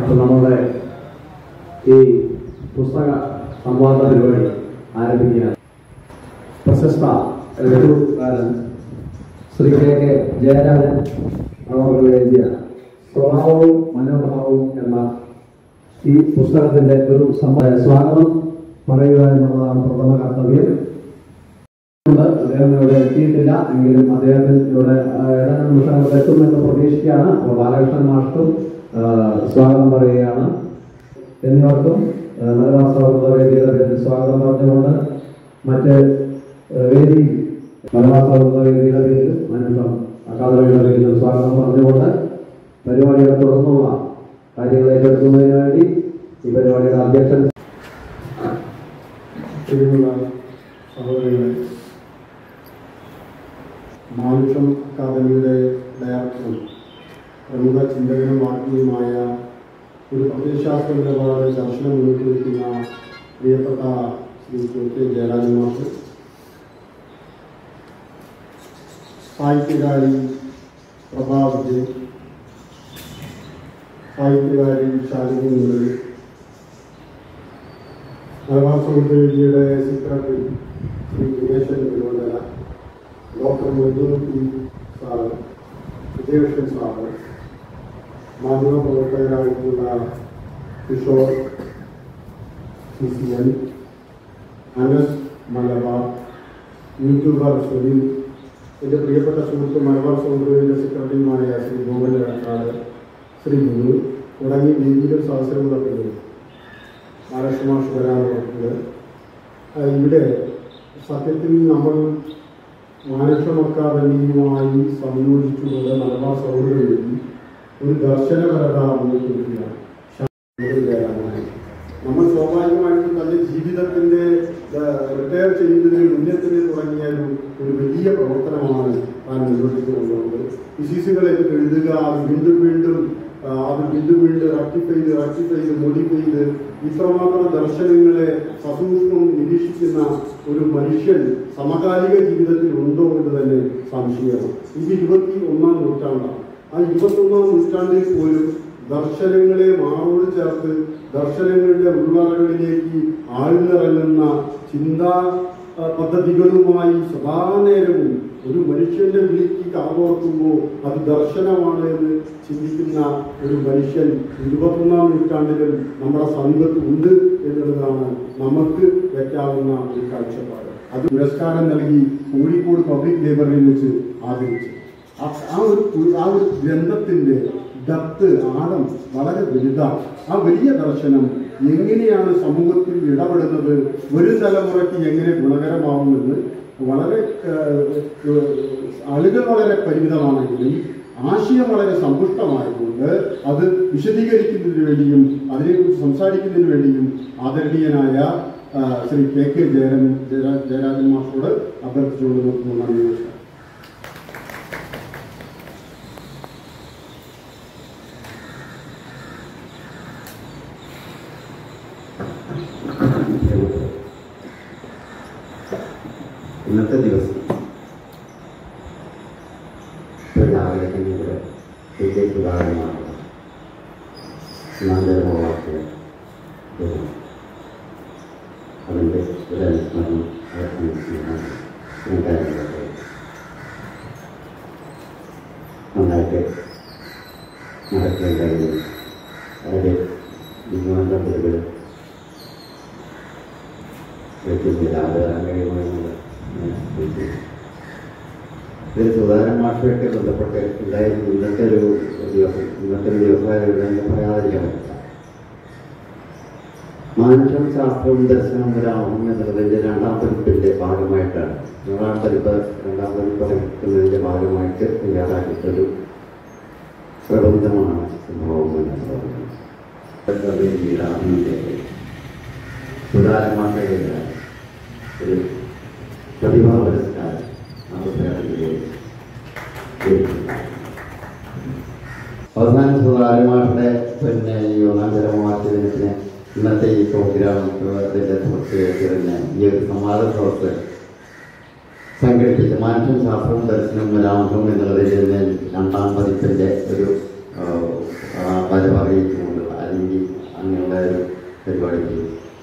അപ്പോൾ നമ്മുടെ ഈ പുസ്തക സംവാദ പരിപാടി ആരംഭിക്കുകയാണ് പ്രശസ്ത എഴുത്തുകാരൻ ശ്രീ കെ കെ ജയരാജൻ അവർ എഴുതിയ സ്വഭാവവും മനോഭാവവും എന്ന ഈ പുസ്തകത്തിന്റെ ഒരു സമ്മ- സ്വാഗതം പറയുക എന്നുള്ളതാണ് പ്രഥമ കർത്തവ്യം ഉണ്ട്. അദ്ദേഹം ഇവിടെ എത്തിയിട്ടില്ല എങ്കിലും അദ്ദേഹത്തിന് ഇവിടെ ആ, ഏതാനും നിമിഷങ്ങൾ എത്തുമെന്ന് പ്രതീക്ഷിക്കുകയാണ് അപ്പോൾ ബാലകൃഷ്ണൻ മാഷ്ടം സ്വാഗതം പറയുകയാണ് എന്നിവർക്കും ആ, മലബാർ സൗഹൃദ വേദിയുടെ പേരിൽ സ്വാഗതം പറഞ്ഞുകൊണ്ട് മറ്റ് ആ, വേദി മലബാർ സൗഹൃദ വേദിയുടെ പേരിൽ മനുഷ്യം അക്കാദമിയുടെ പേരിൽ സ്വാഗതം പറഞ്ഞുകൊണ്ട് പരിപാടിയുടെ തുടർന്നുള്ള കാര്യങ്ങൾ ഏറ്റെടുക്കുന്നതിന് വേണ്ടി ഈ പരിപാടിയുടെ അധ്യക്ഷൻ പ്രിയമുള്ള സഹോദരങ്ങളെ മാനുഷം അക്കാദമിയുടെ ഡയറക്ടറും പ്രമുഖ ചിന്തകനും ആത്മീയമായ ഒരു പ്രത്യയശാസ്ത്ര നിലപാട് ദർശനം മുന്നോട്ട് വയ്ക്കുന്ന പ്രിയപ്പെട്ട Shri K K Jayarajan master സാഹിത്യകാരി പ്രഭാ വിജയ് സാഹിത്യകാരി ശാലിനി മുരളി മലബാർ സൗന്ദര്യയുടെ സെക്രട്ടറി ശ്രീ ദിനേശൻ തിരുവല്ലര doctor Madhu P sir Vijayakrishnan sir മാധ്യമ പ്രവർത്തകരായിട്ടുള്ള Kishore C C N Anas Malabar YouTuber Sunil എൻ്റെ പ്രിയപ്പെട്ട സുഹൃത്ത് മലബാർ സൗന്ദര്യയുടെ സെക്രട്ടറിയുമായ ശ്രീ ഗോപൻ എടക്കാട് ശ്രീ ഗുരു തുടങ്ങി വേദിയിലും സദസ്സിലുള്ള പേര് മഹാരാഷ്ട്രമാഷ് വരാറുണ്ട് ഇവിടെ സത്യത്തിൽ നമ്മൾ മഹാരാഷ്ട്ര അക്കാദമിയുമായി സംയോജിച്ചുകൊണ്ട് മലബാർ സൗഹൃദം ഒരു ദർശനപരത മുന്നോട്ടുവരികയാണ് നമ്മൾ സ്വാഭാവികമായിട്ടും തന്റെ ജീവിതത്തിന്റെ റിട്ടയർ ചെയ്യുന്നതിന് മുന്നേ തന്നെ തുടങ്ങിയ ഒരു ഒരു വലിയ പ്രവർത്തനമാണ് താൻ മുന്നോട്ട് കൊണ്ടുപോകുന്നത് ഫിസിക്സുകളെ എഴുതുക അത് വീണ്ടും വീണ്ടും ആ, അത് വീണ്ടും വീണ്ടും റക്ടിഫൈ ചെയ്ത് റക്ടിഫൈ ചെയ്ത് മോഡിഫൈ ചെയ്ത് ഇത്രമാത്രം ദർശനങ്ങളെ സസൂക്ഷ്മം നിരീക്ഷിക്കുന്ന ഒരു മനുഷ്യൻ സമകാലിക ജീവിതത്തിൽ ഉണ്ടോ എന്ന് തന്നെ സംശയമാണ് ഇത് ഇരുപത്തി ഒന്നാം നൂറ്റാണ്ടാണ് ആ ഇരുപത്തൊന്നാം നൂറ്റാണ്ടിൽ പോലും ദർശനങ്ങളെ മാറോട് ചേർത്ത് ദർശനങ്ങളുടെ ഉള്ളറകളിലേക്ക് ആഴ്ന്നിറങ്ങുന്ന ചിന്താ ആ, പദ്ധതികളുമായി സദാനേരവും ഒരു മനുഷ്യന്റെ വിളിക്ക് കാതോർക്കുമ്പോൾ അത് ദർശനമാണ് എന്ന് ചിന്തിക്കുന്ന ഒരു മനുഷ്യൻ ഇരുപത്തൊന്നാം നൂറ്റാണ്ടിലും നമ്മുടെ സമീപത്ത് ഉണ്ട് എന്നുള്ളതാണ് നമുക്ക് വെക്കാവുന്ന ഒരു കാഴ്ചപ്പാട് അത് പുരസ്കാരം നൽകി കോഴിക്കോട് പബ്ലിക് ലൈബ്രറിയിൽ വെച്ച് ആദരിച്ചു ആ- ആ ഒരു പു- ആ ഒരു ഗ്രന്ഥത്തിന്റെ ഡപ്ത് ആഴം വളരെ വലുതാണ് ആ വലിയ ദർശനം എങ്ങനെയാണ് സമൂഹത്തിൽ ഇടപെടുന്നത് ഒരു തലമുറയ്ക്ക് എങ്ങനെ ഗുണകരമാവുമെന്ന് വളരെ ഏഹ്, ഏഹ്, ആളുകൾ വളരെ പരിമിതമാണെങ്കിലും ആശയം വളരെ സമ്പുഷ്ടമായതുകൊണ്ട് അത് വിശദീകരിക്കുന്നതിന് വേണ്ടിയും അതിനെക്കുറിച്ച് സംസാരിക്കുന്നതിന് വേണ്ടിയും ആദരണീയനായ ആ, ശ്രീ കെ കെ ജയരൻ ജയരാ- ജയരാജൻ മാസ്റ്ററോട് അഭ്യർത്ഥിച്ചുകൊണ്ട് നിർത്തുന്നു നന്ദി നമസ്കാരം ഇന്നത്തെ ദിവസം രാവിലെ തന്നെ ഇവിടെ വലിയ സുധാകരമാണ് നന്ദരമോളാക്കിയ അതിൻ്റെ ഒരു അനുസ്മരണം അവസാനിപ്പിക്കുന്നതാണ് ഞാൻ കാര്യങ്ങളൊക്കെ നന്നായിട്ട് നടക്കുകയും കഴിഞ്ഞു വളരെ വിജ്ഞാനപ്പെടുകൾ വെക്കുന്നില്ല അത് കഴിയുമെന്നുള്ള ഇതിൽ സുധാകരൻ മാഷുമായിട്ട് ബന്ധപ്പെട്ട് ഉണ്ടായിരുന്നു ഇന്നത്തെ ഒരു ദിവസം ഇന്നത്തെ ഒരു ദിവസമായിരുന്നു പറയാതിരിക്കാൻ പറ്റില്ല മാനുഷം ശാസ്ത്രവും ദർശനവും രാമം എന്നുള്ളതിൻ്റെ രണ്ടാം പതിപ്പിൻ്റെ ഭാഗമായിട്ടാണ് രണ്ടാം പതിപ്പ് രണ്ടാം പതിപ്പ് ഇറക്കുന്നതിൻ്റെ ഭാഗമായിട്ട് തയ്യാറാക്കിയിട്ടൊരു പ്രബന്ധമാണ് സംഭവം എന്ന് പറയുന്നത് രാമൻ്റെ സുധാകരൻ മാഷയുടെ ഒരു പ്രതിഭാ പുരസ്കാരം അവസരത്തിലേക്ക് അവസാനം സുധാകരന്മാരുടെ പിന്നെ ഈ ഒന്നാം ജലമാറ്റത്തിന് ഇന്നത്തെ ഈ പ്രോഗ്രാം ഇതിൻ്റെ തുടർച്ചയായിട്ട് തന്നെ ഈ ഒരു സംവാദ സദസ് സംഘടിപ്പിച്ച മാനുഷം ശാസ്ത്രവും ദർശനവും രാമവും എന്നുള്ളതിൽ തന്നെ രണ്ടാം പതിപ്പിൻ്റെ ഒരു ആ, വരവ് അറിയിച്ചുകൊണ്ട് അതിന് അങ്ങനെയുള്ള ഒരു പരിപാടിക്ക്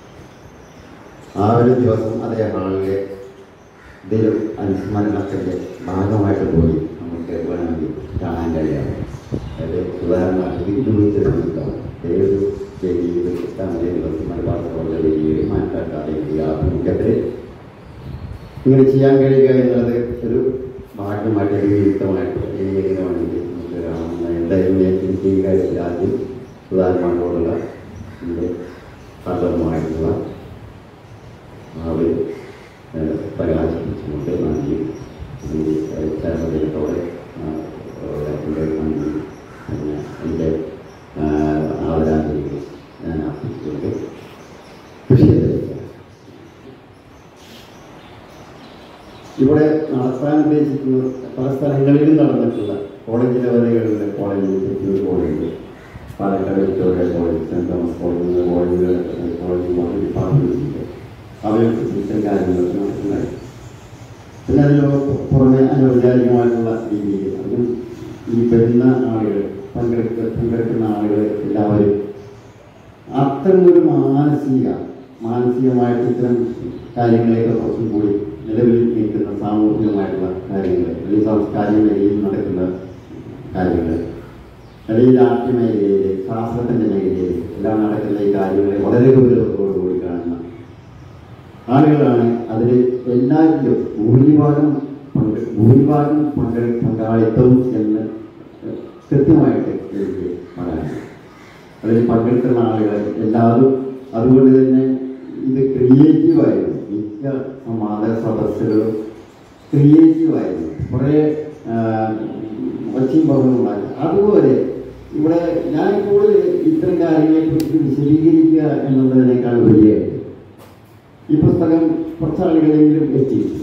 ആ ഒരു ദിവസം അതേ ഹാളിലെ ഇതിലും അനുസ്മരണത്തിൻ്റെ ഭാഗമായിട്ട് പോയി നമുക്ക് വേണമെങ്കിൽ കാണാൻ കഴിയാം അത് ഉദാഹരണമായിട്ട് വിട്ടുവീഴ്ച ഏത് ചെയ്തിയിൽ തമിഴ് ദിവസം മലബാർ പോലെ രീതിയിൽ മാറ്റാക്കാതെ ആഭിമുഖ്യത്തിൽ ഇങ്ങനെ ചെയ്യാൻ കഴിയുക എന്നുള്ളത് ഒരു ഭാഗ്യമായിട്ട് ഒരു വിയുക്തമായിട്ട് രീതിയിലേക്ക് വേണമെങ്കിൽ നമുക്ക് കാണാം എന്തായാലും എനിക്ക് ഈ കാര്യത്തിൽ ആദ്യം ഉദാഹരണമായിട്ടുള്ള എൻ്റെ കർമ്മമായിട്ടുള്ള ആ ഒരു ഏഹ്, പ്രകാശിപ്പിച്ചുകൊണ്ട് നന്ദി നന്ദി ചേർന്നതിനോടെ എൻ്റെ നന്ദി പിന്നെ എൻ്റെ ആദരാഞ്ജലികൾ ഞാൻ അർപ്പിച്ചുകൊണ്ട് വിഷയത്തിലേക്ക് ഇവിടെ നടത്താൻ ഉദ്ദേശിക്കുന്ന പല സ്ഥലങ്ങളിലും നടന്നിട്ടുള്ള കോളേജ് ലെവലുകളിലെ കോളേജ് തെറ്റൂർ college Palakkad Victoria college saint Thomas college college college മറ്റു ഡിപ്പാർട്ട്മെൻറ്റിൻ്റെ അവയൊക്കെ ഇത്തരം കാര്യങ്ങൾ നടത്തുന്നത് പിന്നെ അതിന് പുറമെ അനൗപചാരികമായിട്ടുള്ള രീതിയിൽ അതും ഈ വരുന്ന ആളുകൾ പങ്കെടുക്ക പങ്കെടുക്കുന്ന ആളുകൾ എല്ലാവരും അത്തരം ഒരു മാനസിക മാനസികമായിട്ട് ഇത്തരം കാര്യങ്ങളെയൊക്കെ കുറച്ചും കൂടി നിലവിൽ നിൽക്കുന്ന സാമൂഹികമായിട്ടുള്ള കാര്യങ്ങൾ അല്ലെങ്കിൽ സാംസ്കാരിക മേഖലയിൽ നടക്കുന്ന കാര്യങ്ങൾ അല്ലെങ്കിൽ രാഷ്ട്രീയ മേഖലയിൽ ശാസ്ത്രത്തിൻ്റെ മേഖലയിൽ എല്ലാം നടക്കുന്ന ഈ കാര്യങ്ങളെ വളരെ ഗൗരവത്തോടു കൂടി കാണുന്ന ആളുകളാണ് അതിൽ എല്ലാവരിലും ഭൂരിഭാഗം പങ്ക് ഭൂരിഭാഗം പങ്കെ പങ്കാളിത്തം എന്ന് കൃത്യമായിട്ട് എനിക്ക് പറയാനുണ്ട് അതിൽ പങ്കെടുക്കുന്ന ആളുകൾ എല്ലാവരും അതുകൊണ്ട് തന്നെ ഇത് ക്രിയേറ്റീവായിരുന്നു മിക്ക സമാജ സദസ്സുകളും ക്രിയേറ്റീവായിരുന്നു കുറേ ഒച്ചയും പറഞ്ഞുണ്ടാക്കി അതുപോലെ ഇവിടെ ഞാൻ കൂടുതൽ ഇത്തരം കാര്യങ്ങളെക്കുറിച്ച് വിശദീകരിക്കുക എന്നുള്ളതിനേക്കാൾ ഉപരിയായിട്ട് ഈ പുസ്തകം കുറച്ചാളുകളെങ്കിലും എത്തിയിട്ടുണ്ട്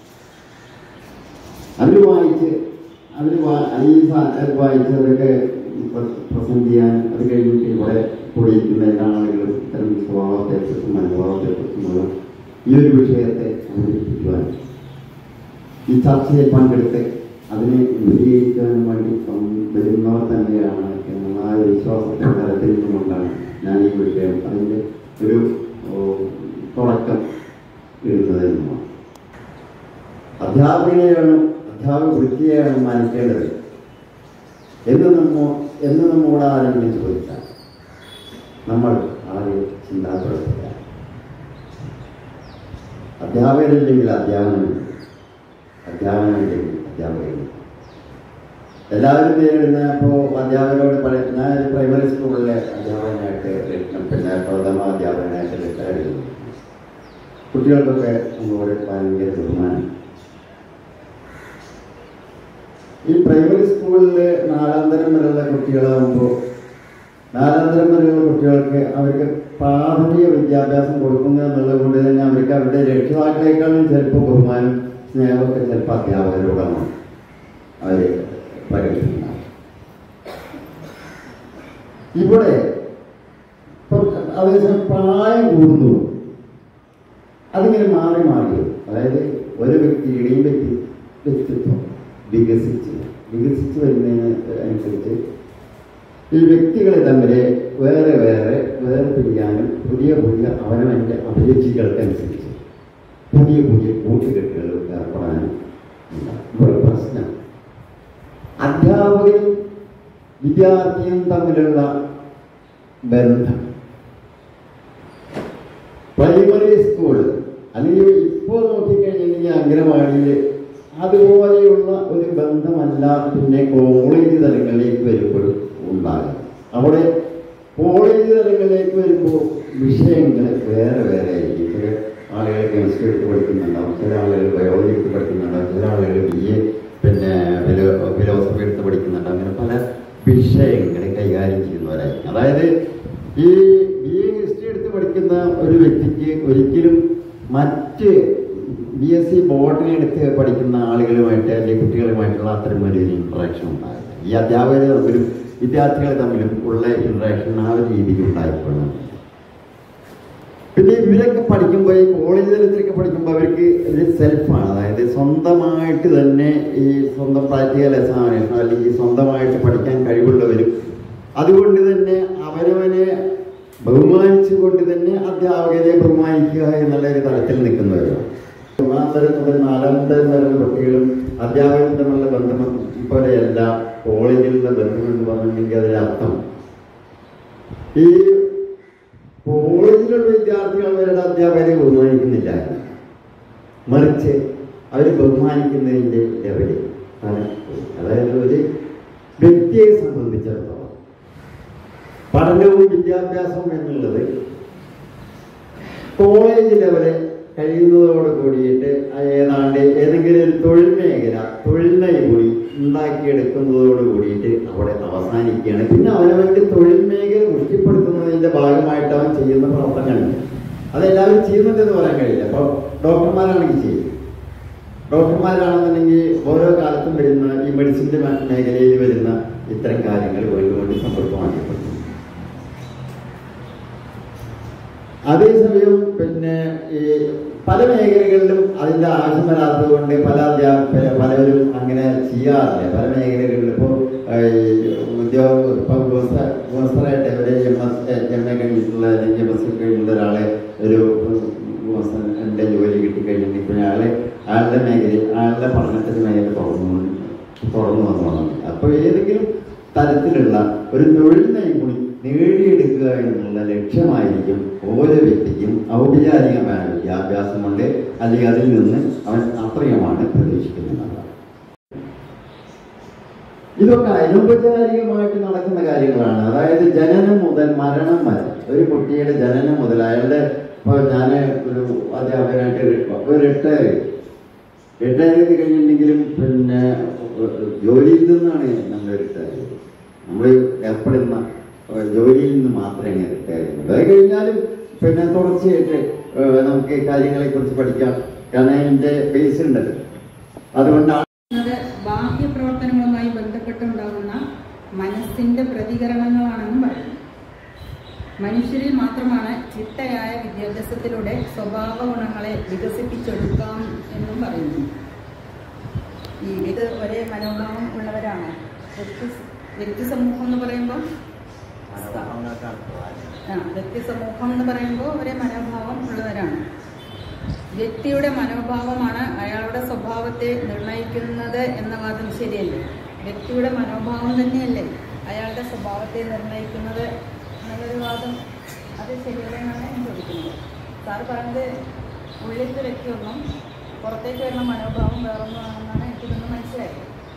അതിൽ വായിച്ച് അതിൽ ഈ സാ- വായിച്ച് അതൊക്കെ പ്രസന്റ് ചെയ്യാൻ അത് കഴിഞ്ഞിട്ട് ഇവിടെ കൂടിയിരിക്കുന്ന എല്ലാ ആളുകളും ഇത്തരം സ്വഭാവത്തെക്കുറിച്ചും മനോഭാവത്തെക്കുറിച്ചുമുള്ള ഈ ഒരു വിഷയത്തെ അവതരിപ്പിക്കുവാൻ ഈ ചർച്ചയിൽ പങ്കെടുത്ത് അതിനെ വിജയിക്കാൻ വേണ്ടി സം- വരുന്നവർ തന്നെയാണ് എന്നുള്ള ആ ഒരു വിശ്വാസത്തിന്റെ തലത്തിൽ നിന്നുകൊണ്ടാണ് ഞാൻ ഈ വിഷയം അതിൻ്റെ ഒരു ഓ, തുടക്കം ഇടുന്നത് എന്നുമാണ് അധ്യാപകനെയാണ് അധ്യാപക വൃത്തിയെയാണ് മാനിക്കേണ്ടത് എന്ന് നമ്മോ എന്ന് നമ്മോട് ആരെങ്കിലും ചോദിച്ചാൽ നമ്മൾ ആരെ ചിന്താപ്പെടുത്തില്ല അധ്യാപകരില്ലെങ്കിൽ അധ്യാപനമില്ല അധ്യാപനമില്ലെങ്കിൽ അധ്യാപകരില്ല എല്ലാവരും നേരിടുന്ന അപ്പോൾ അധ്യാപകരോട് പറ ഞാൻ ഒരു പ്രൈമറി സ്കൂളിലെ അധ്യാപകനായിട്ട് റിട്ട- പിന്നെ പ്രഥമ അധ്യാപകനായിട്ട് റിട്ടയർ ചെയ്തു കുട്ടികൾക്കൊക്കെ നമ്മളോട് ഭയങ്കര ബഹുമാനം ഈ പ്രൈമറി സ്കൂളിൽ നാലാം തരം വരെയുള്ള കുട്ടികളാകുമ്പോൾ നാലാം തരം വരെയുള്ള കുട്ടികൾക്ക് അവർക്ക് പ്രാഥമിക വിദ്യാഭ്യാസം കൊടുക്കുന്നത് എന്നുള്ളത് കൊണ്ട് തന്നെ അവർക്ക് അവരുടെ രക്ഷിതാക്കളെക്കാളും ചിലപ്പോൾ ബഹുമാനം സ്നേഹമൊക്കെ ചിലപ്പോൾ അധ്യാപകരോടാണ് അവർ പ്രകടിപ്പിക്കുന്നത് ഇവിടെ ഇപ്പം അതേസമയം പ്രായം കൂടുന്നു അതിങ്ങനെ മാറി മാറി വരും. അതായത് ഒരു വ്യക്തിയുടെയും വ്യക്തി വ്യക്തിത്വം വികസിച്ച് വികസിച്ച് വരുന്നതിന് അനുസരിച്ച് ഈ വ്യക്തികളെ തമ്മിൽ വേറെ വേറെ വേർപിരിയാനും പുതിയ പുതിയ അവനവൻ്റെ അഭിരുചികൾക്കനുസരിച്ച് പുതിയ പുതിയ കൂട്ടുകെട്ടുകൾ ഏർപ്പെടാനും ഉണ്ടാകും. ഇവിടെ പ്രശ്നം അധ്യാപകനും വിദ്യാർത്ഥിയും തമ്മിലുള്ള ബന്ധം പ്രൈമറി സ്കൂൾ അല്ലെങ്കിൽ ഇപ്പോൾ നോക്കിക്കഴിഞ്ഞിട്ടുണ്ടെങ്കിൽ അംഗനവാടിയിൽ അതുപോലെയുള്ള ഒരു ബന്ധമല്ല പിന്നെ കോളേജ് തലങ്ങളിലേക്ക് വരുമ്പോഴും ഉണ്ടാകും അവിടെ കോളേജ് തലങ്ങളിലേക്ക് വരുമ്പോൾ വിഷയങ്ങൾ വേറെ വേറെ ആയിരിക്കും ചില ആളുകൾ കെമിസ്ട്രി എടുത്ത് പഠിക്കുന്നുണ്ടാവും ചില ആളുകൾ ബയോളജി എടുത്ത് പഠിക്കുന്നുണ്ടാവും ചില ആളുകൾ ബി എ പിന്നെ ഫിലോസഫി എടുത്ത് പഠിക്കുന്നുണ്ടാവും അങ്ങനെ പല വിഷയങ്ങൾ കൈകാര്യം ചെയ്യുന്നവരായിരിക്കും അതായത് ഈ ബി എ ഹിസ്റ്ററി എടുത്ത് പഠിക്കുന്ന ഒരു വ്യക്തിക്ക് ഒരിക്കലും മറ്റ് ബി എസ് സി ബോട്ടണി എടുത്ത് പഠിക്കുന്ന ആളുകളുമായിട്ട് അല്ലെങ്കിൽ കുട്ടികളുമായിട്ടുള്ള അത്തരം ഒരു ഇൻട്രാക്ഷൻ ഉണ്ടാകില്ല ഈ അധ്യാപകർ തമ്മിലും വിദ്യാർത്ഥികൾ തമ്മിലും ഉള്ള ഇൻട്രാക്ഷൻ ആ ഒരു രീതിയിൽ ഉണ്ടായിക്കൊള്ളണം പിന്നെ ഇവരൊക്കെ പഠിക്കുമ്പോൾ ഈ കോളേജ് തലത്തിലൊക്കെ പഠിക്കുമ്പോൾ അവർക്ക് ഒരു സെൽഫാണ് അതായത് സ്വന്തമായിട്ട് തന്നെ ഈ സ്വന്തം പ്രാക്ടിക്കൽ എക്സാമിനേഷൻ അല്ലെങ്കിൽ സ്വന്തമായിട്ട് പഠിക്കാൻ കഴിവുള്ളവരും അതുകൊണ്ട് തന്നെ അവനവനെ ബഹുമാനിച്ചുകൊണ്ട് തന്നെ അധ്യാപകരെ ബഹുമാനിക്കുക എന്നുള്ള ഒരു തലത്തിൽ നിൽക്കുന്നവരാണ് ഒന്നാം തരം മുതൽ നാലാം തരം തരം കുട്ടികളും അധ്യാപകരും തമ്മിലുള്ള ബന്ധം പോലെയല്ല കോളേജിലുള്ള ബന്ധം എന്ന് പറഞ്ഞിട്ടുണ്ടെങ്കിൽ അതിന്റെ അർത്ഥം ഈ കോളേജിലുള്ള വിദ്യാർത്ഥികൾ അവരുടെ അധ്യാപകരെ ബഹുമാനിക്കുന്നില്ല മറിച്ച് അവർ ബഹുമാനിക്കുന്നതിൻ്റെ ലെവല് ആണ് അതായത് ഒരു വ്യക്തിയെ സംബന്ധിച്ചിടത്തോളം പഠനവും വിദ്യാഭ്യാസവും എന്നുള്ളത് കോളേജ് ലെവല് കഴിയുന്നതോട് കൂടിയിട്ട് ഏതാണ്ട് ഏതെങ്കിലും ഒരു തൊഴിൽ മേഖല തൊഴിൽ നൈപുണി ഉണ്ടാക്കിയെടുക്കുന്നതോട് കൂടിയിട്ട് അവിടെ അവസാനിക്കുകയാണ് പിന്നെ അവനവന്റെ തൊഴിൽ മേഖല പുഷ്ടിപ്പെടുത്തുന്നതിന്റെ ഭാഗമായിട്ട് അവൻ ചെയ്യുന്ന പ്രവർത്തനങ്ങളുണ്ട് അതെല്ലാവരും ചെയ്യുന്നുണ്ടെന്ന് പറയാൻ കഴിയില്ല അപ്പോൾ ഡോക്ടർമാരാണെങ്കിൽ ചെയ്യും ഡോക്ടർമാരാണെന്നുണ്ടെങ്കിൽ ഓരോ കാലത്തും വരുന്ന ഈ മെഡിസിന്റെ മേഖലയിൽ വരുന്ന ഇത്തരം കാര്യങ്ങൾ വേണ്ടി വേണ്ടി സമ്പർക്കമാക്കപ്പെടുന്നു അതേസമയം പിന്നെ ഈ പല മേഖലകളിലും അതിന്റെ ആവശ്യം വരാത്തത് കൊണ്ട് പല അധ്യാപക പലരും അങ്ങനെ ചെയ്യാറില്ല പല മേഖലകളിലും ഇപ്പോൾ ഉദ്യോഗ ഇപ്പൊ ഗുമസ്ത- ഗുമസ്തരായിട്ട് ഒരു എം എസ് എം എ കഴിഞ്ഞിട്ടുള്ള അല്ലെങ്കിൽ എം എസ് കഴിഞ്ഞിട്ടുള്ള ഒരാളെ ഒരു ഗുമസ്തന്റെ ജോലി കിട്ടിക്കഴിഞ്ഞിട്ട് ഇപ്പൊ അയാളെ അയാളുടെ മേഖല അയാളുടെ പഠനത്തിന്റെ മേഖല തുറന്നു തുറന്നു വന്നതാണ് അപ്പൊ ഏതെങ്കിലും തരത്തിലുള്ള ഒരു തൊഴിൽ നൈപുണി നേടിയെടുക്കുക എന്നുള്ള ലക്ഷ്യമായിരിക്കും ഓരോ വ്യക്തിക്കും ഔപചാരികമായ വിദ്യാഭ്യാസം കൊണ്ട് അല്ലെങ്കിൽ അതിൽ നിന്ന് അവൻ അത്രയുമാണ് പ്രതീക്ഷിക്കുന്നത് ഇതൊക്കെ അനൗപചാരികമായിട്ട് നടക്കുന്ന കാര്യങ്ങളാണ് അതായത് ജനനം മുതൽ മരണം വരെ ഒരു കുട്ടിയുടെ ജനനം മുതൽ അയാളുടെ ഇപ്പോൾ ഞാൻ ഒരു അധ്യാപകനായിട്ട് ഒരു റിട്ടയർ റിട്ടയർ ചെയ്ത് കഴിഞ്ഞിട്ടുണ്ടെങ്കിലും പിന്നെ ജോലിയിൽ നിന്നാണ് നമ്മൾ റിട്ടയർ ചെയ്തത് നമ്മൾ ഏർപ്പെടുന്ന ഏഹ്, ജോലിയിൽ നിന്ന് മാത്രമേ റിട്ടയർ ചെയ്യുന്നത് അത് കഴിഞ്ഞാലും പിന്നെ തുടർച്ചയായിട്ട് ഏഹ്, നമുക്ക് കാര്യങ്ങളെ കുറിച്ച് പഠിക്കാം കാരണം അതിൻ്റെ ബേസ് ഉണ്ടല്ലോ അതുകൊണ്ടാണ് അത് ബാഹ്യപ്രവർത്തനങ്ങളുമായി ബന്ധപ്പെട്ടുണ്ടാകുന്ന മനസ്സിന്റെ പ്രതികരണങ്ങളാണെന്നും പറയുന്നു മനുഷ്യരിൽ മാത്രമാണ് ചിട്ടയായ വിദ്യാഭ്യാസത്തിലൂടെ സ്വഭാവ ഗുണങ്ങളെ വികസിപ്പിച്ചെടുക്കാം എന്നും പറയുന്നു ഈ ഇത് ഒരേ മനോഭാവം ഉള്ളവരാണ് വ്യക്തി വ്യക്തി സമൂഹം എന്ന് പറയുമ്പോൾ ആ വ്യക്തി സമൂഹം എന്ന് പറയുമ്പോൾ ഒരേ മനോഭാവം ഉള്ളവരാണ് വ്യക്തിയുടെ മനോഭാവമാണ് അയാളുടെ സ്വഭാവത്തെ നിർണയിക്കുന്നത് എന്ന വാദം ശരിയല്ലേ വ്യക്തിയുടെ മനോഭാവം തന്നെയല്ലേ അയാളുടെ സ്വഭാവത്തെ നിർണയിക്കുന്നത് എന്നുള്ളൊരു വാദം അത് ശരിയല്ലേ എന്നാണ് ഞാൻ ചോദിക്കുന്നത് സാറ് പറഞ്ഞത് ഉള്ളിലത്തെ വ്യക്തിയൊന്നും പുറത്തേക്ക് വരുന്ന മനോഭാവം വേറൊന്നുമാണെന്നാണ് എനിക്കിതൊന്ന് മനസ്സിലായത്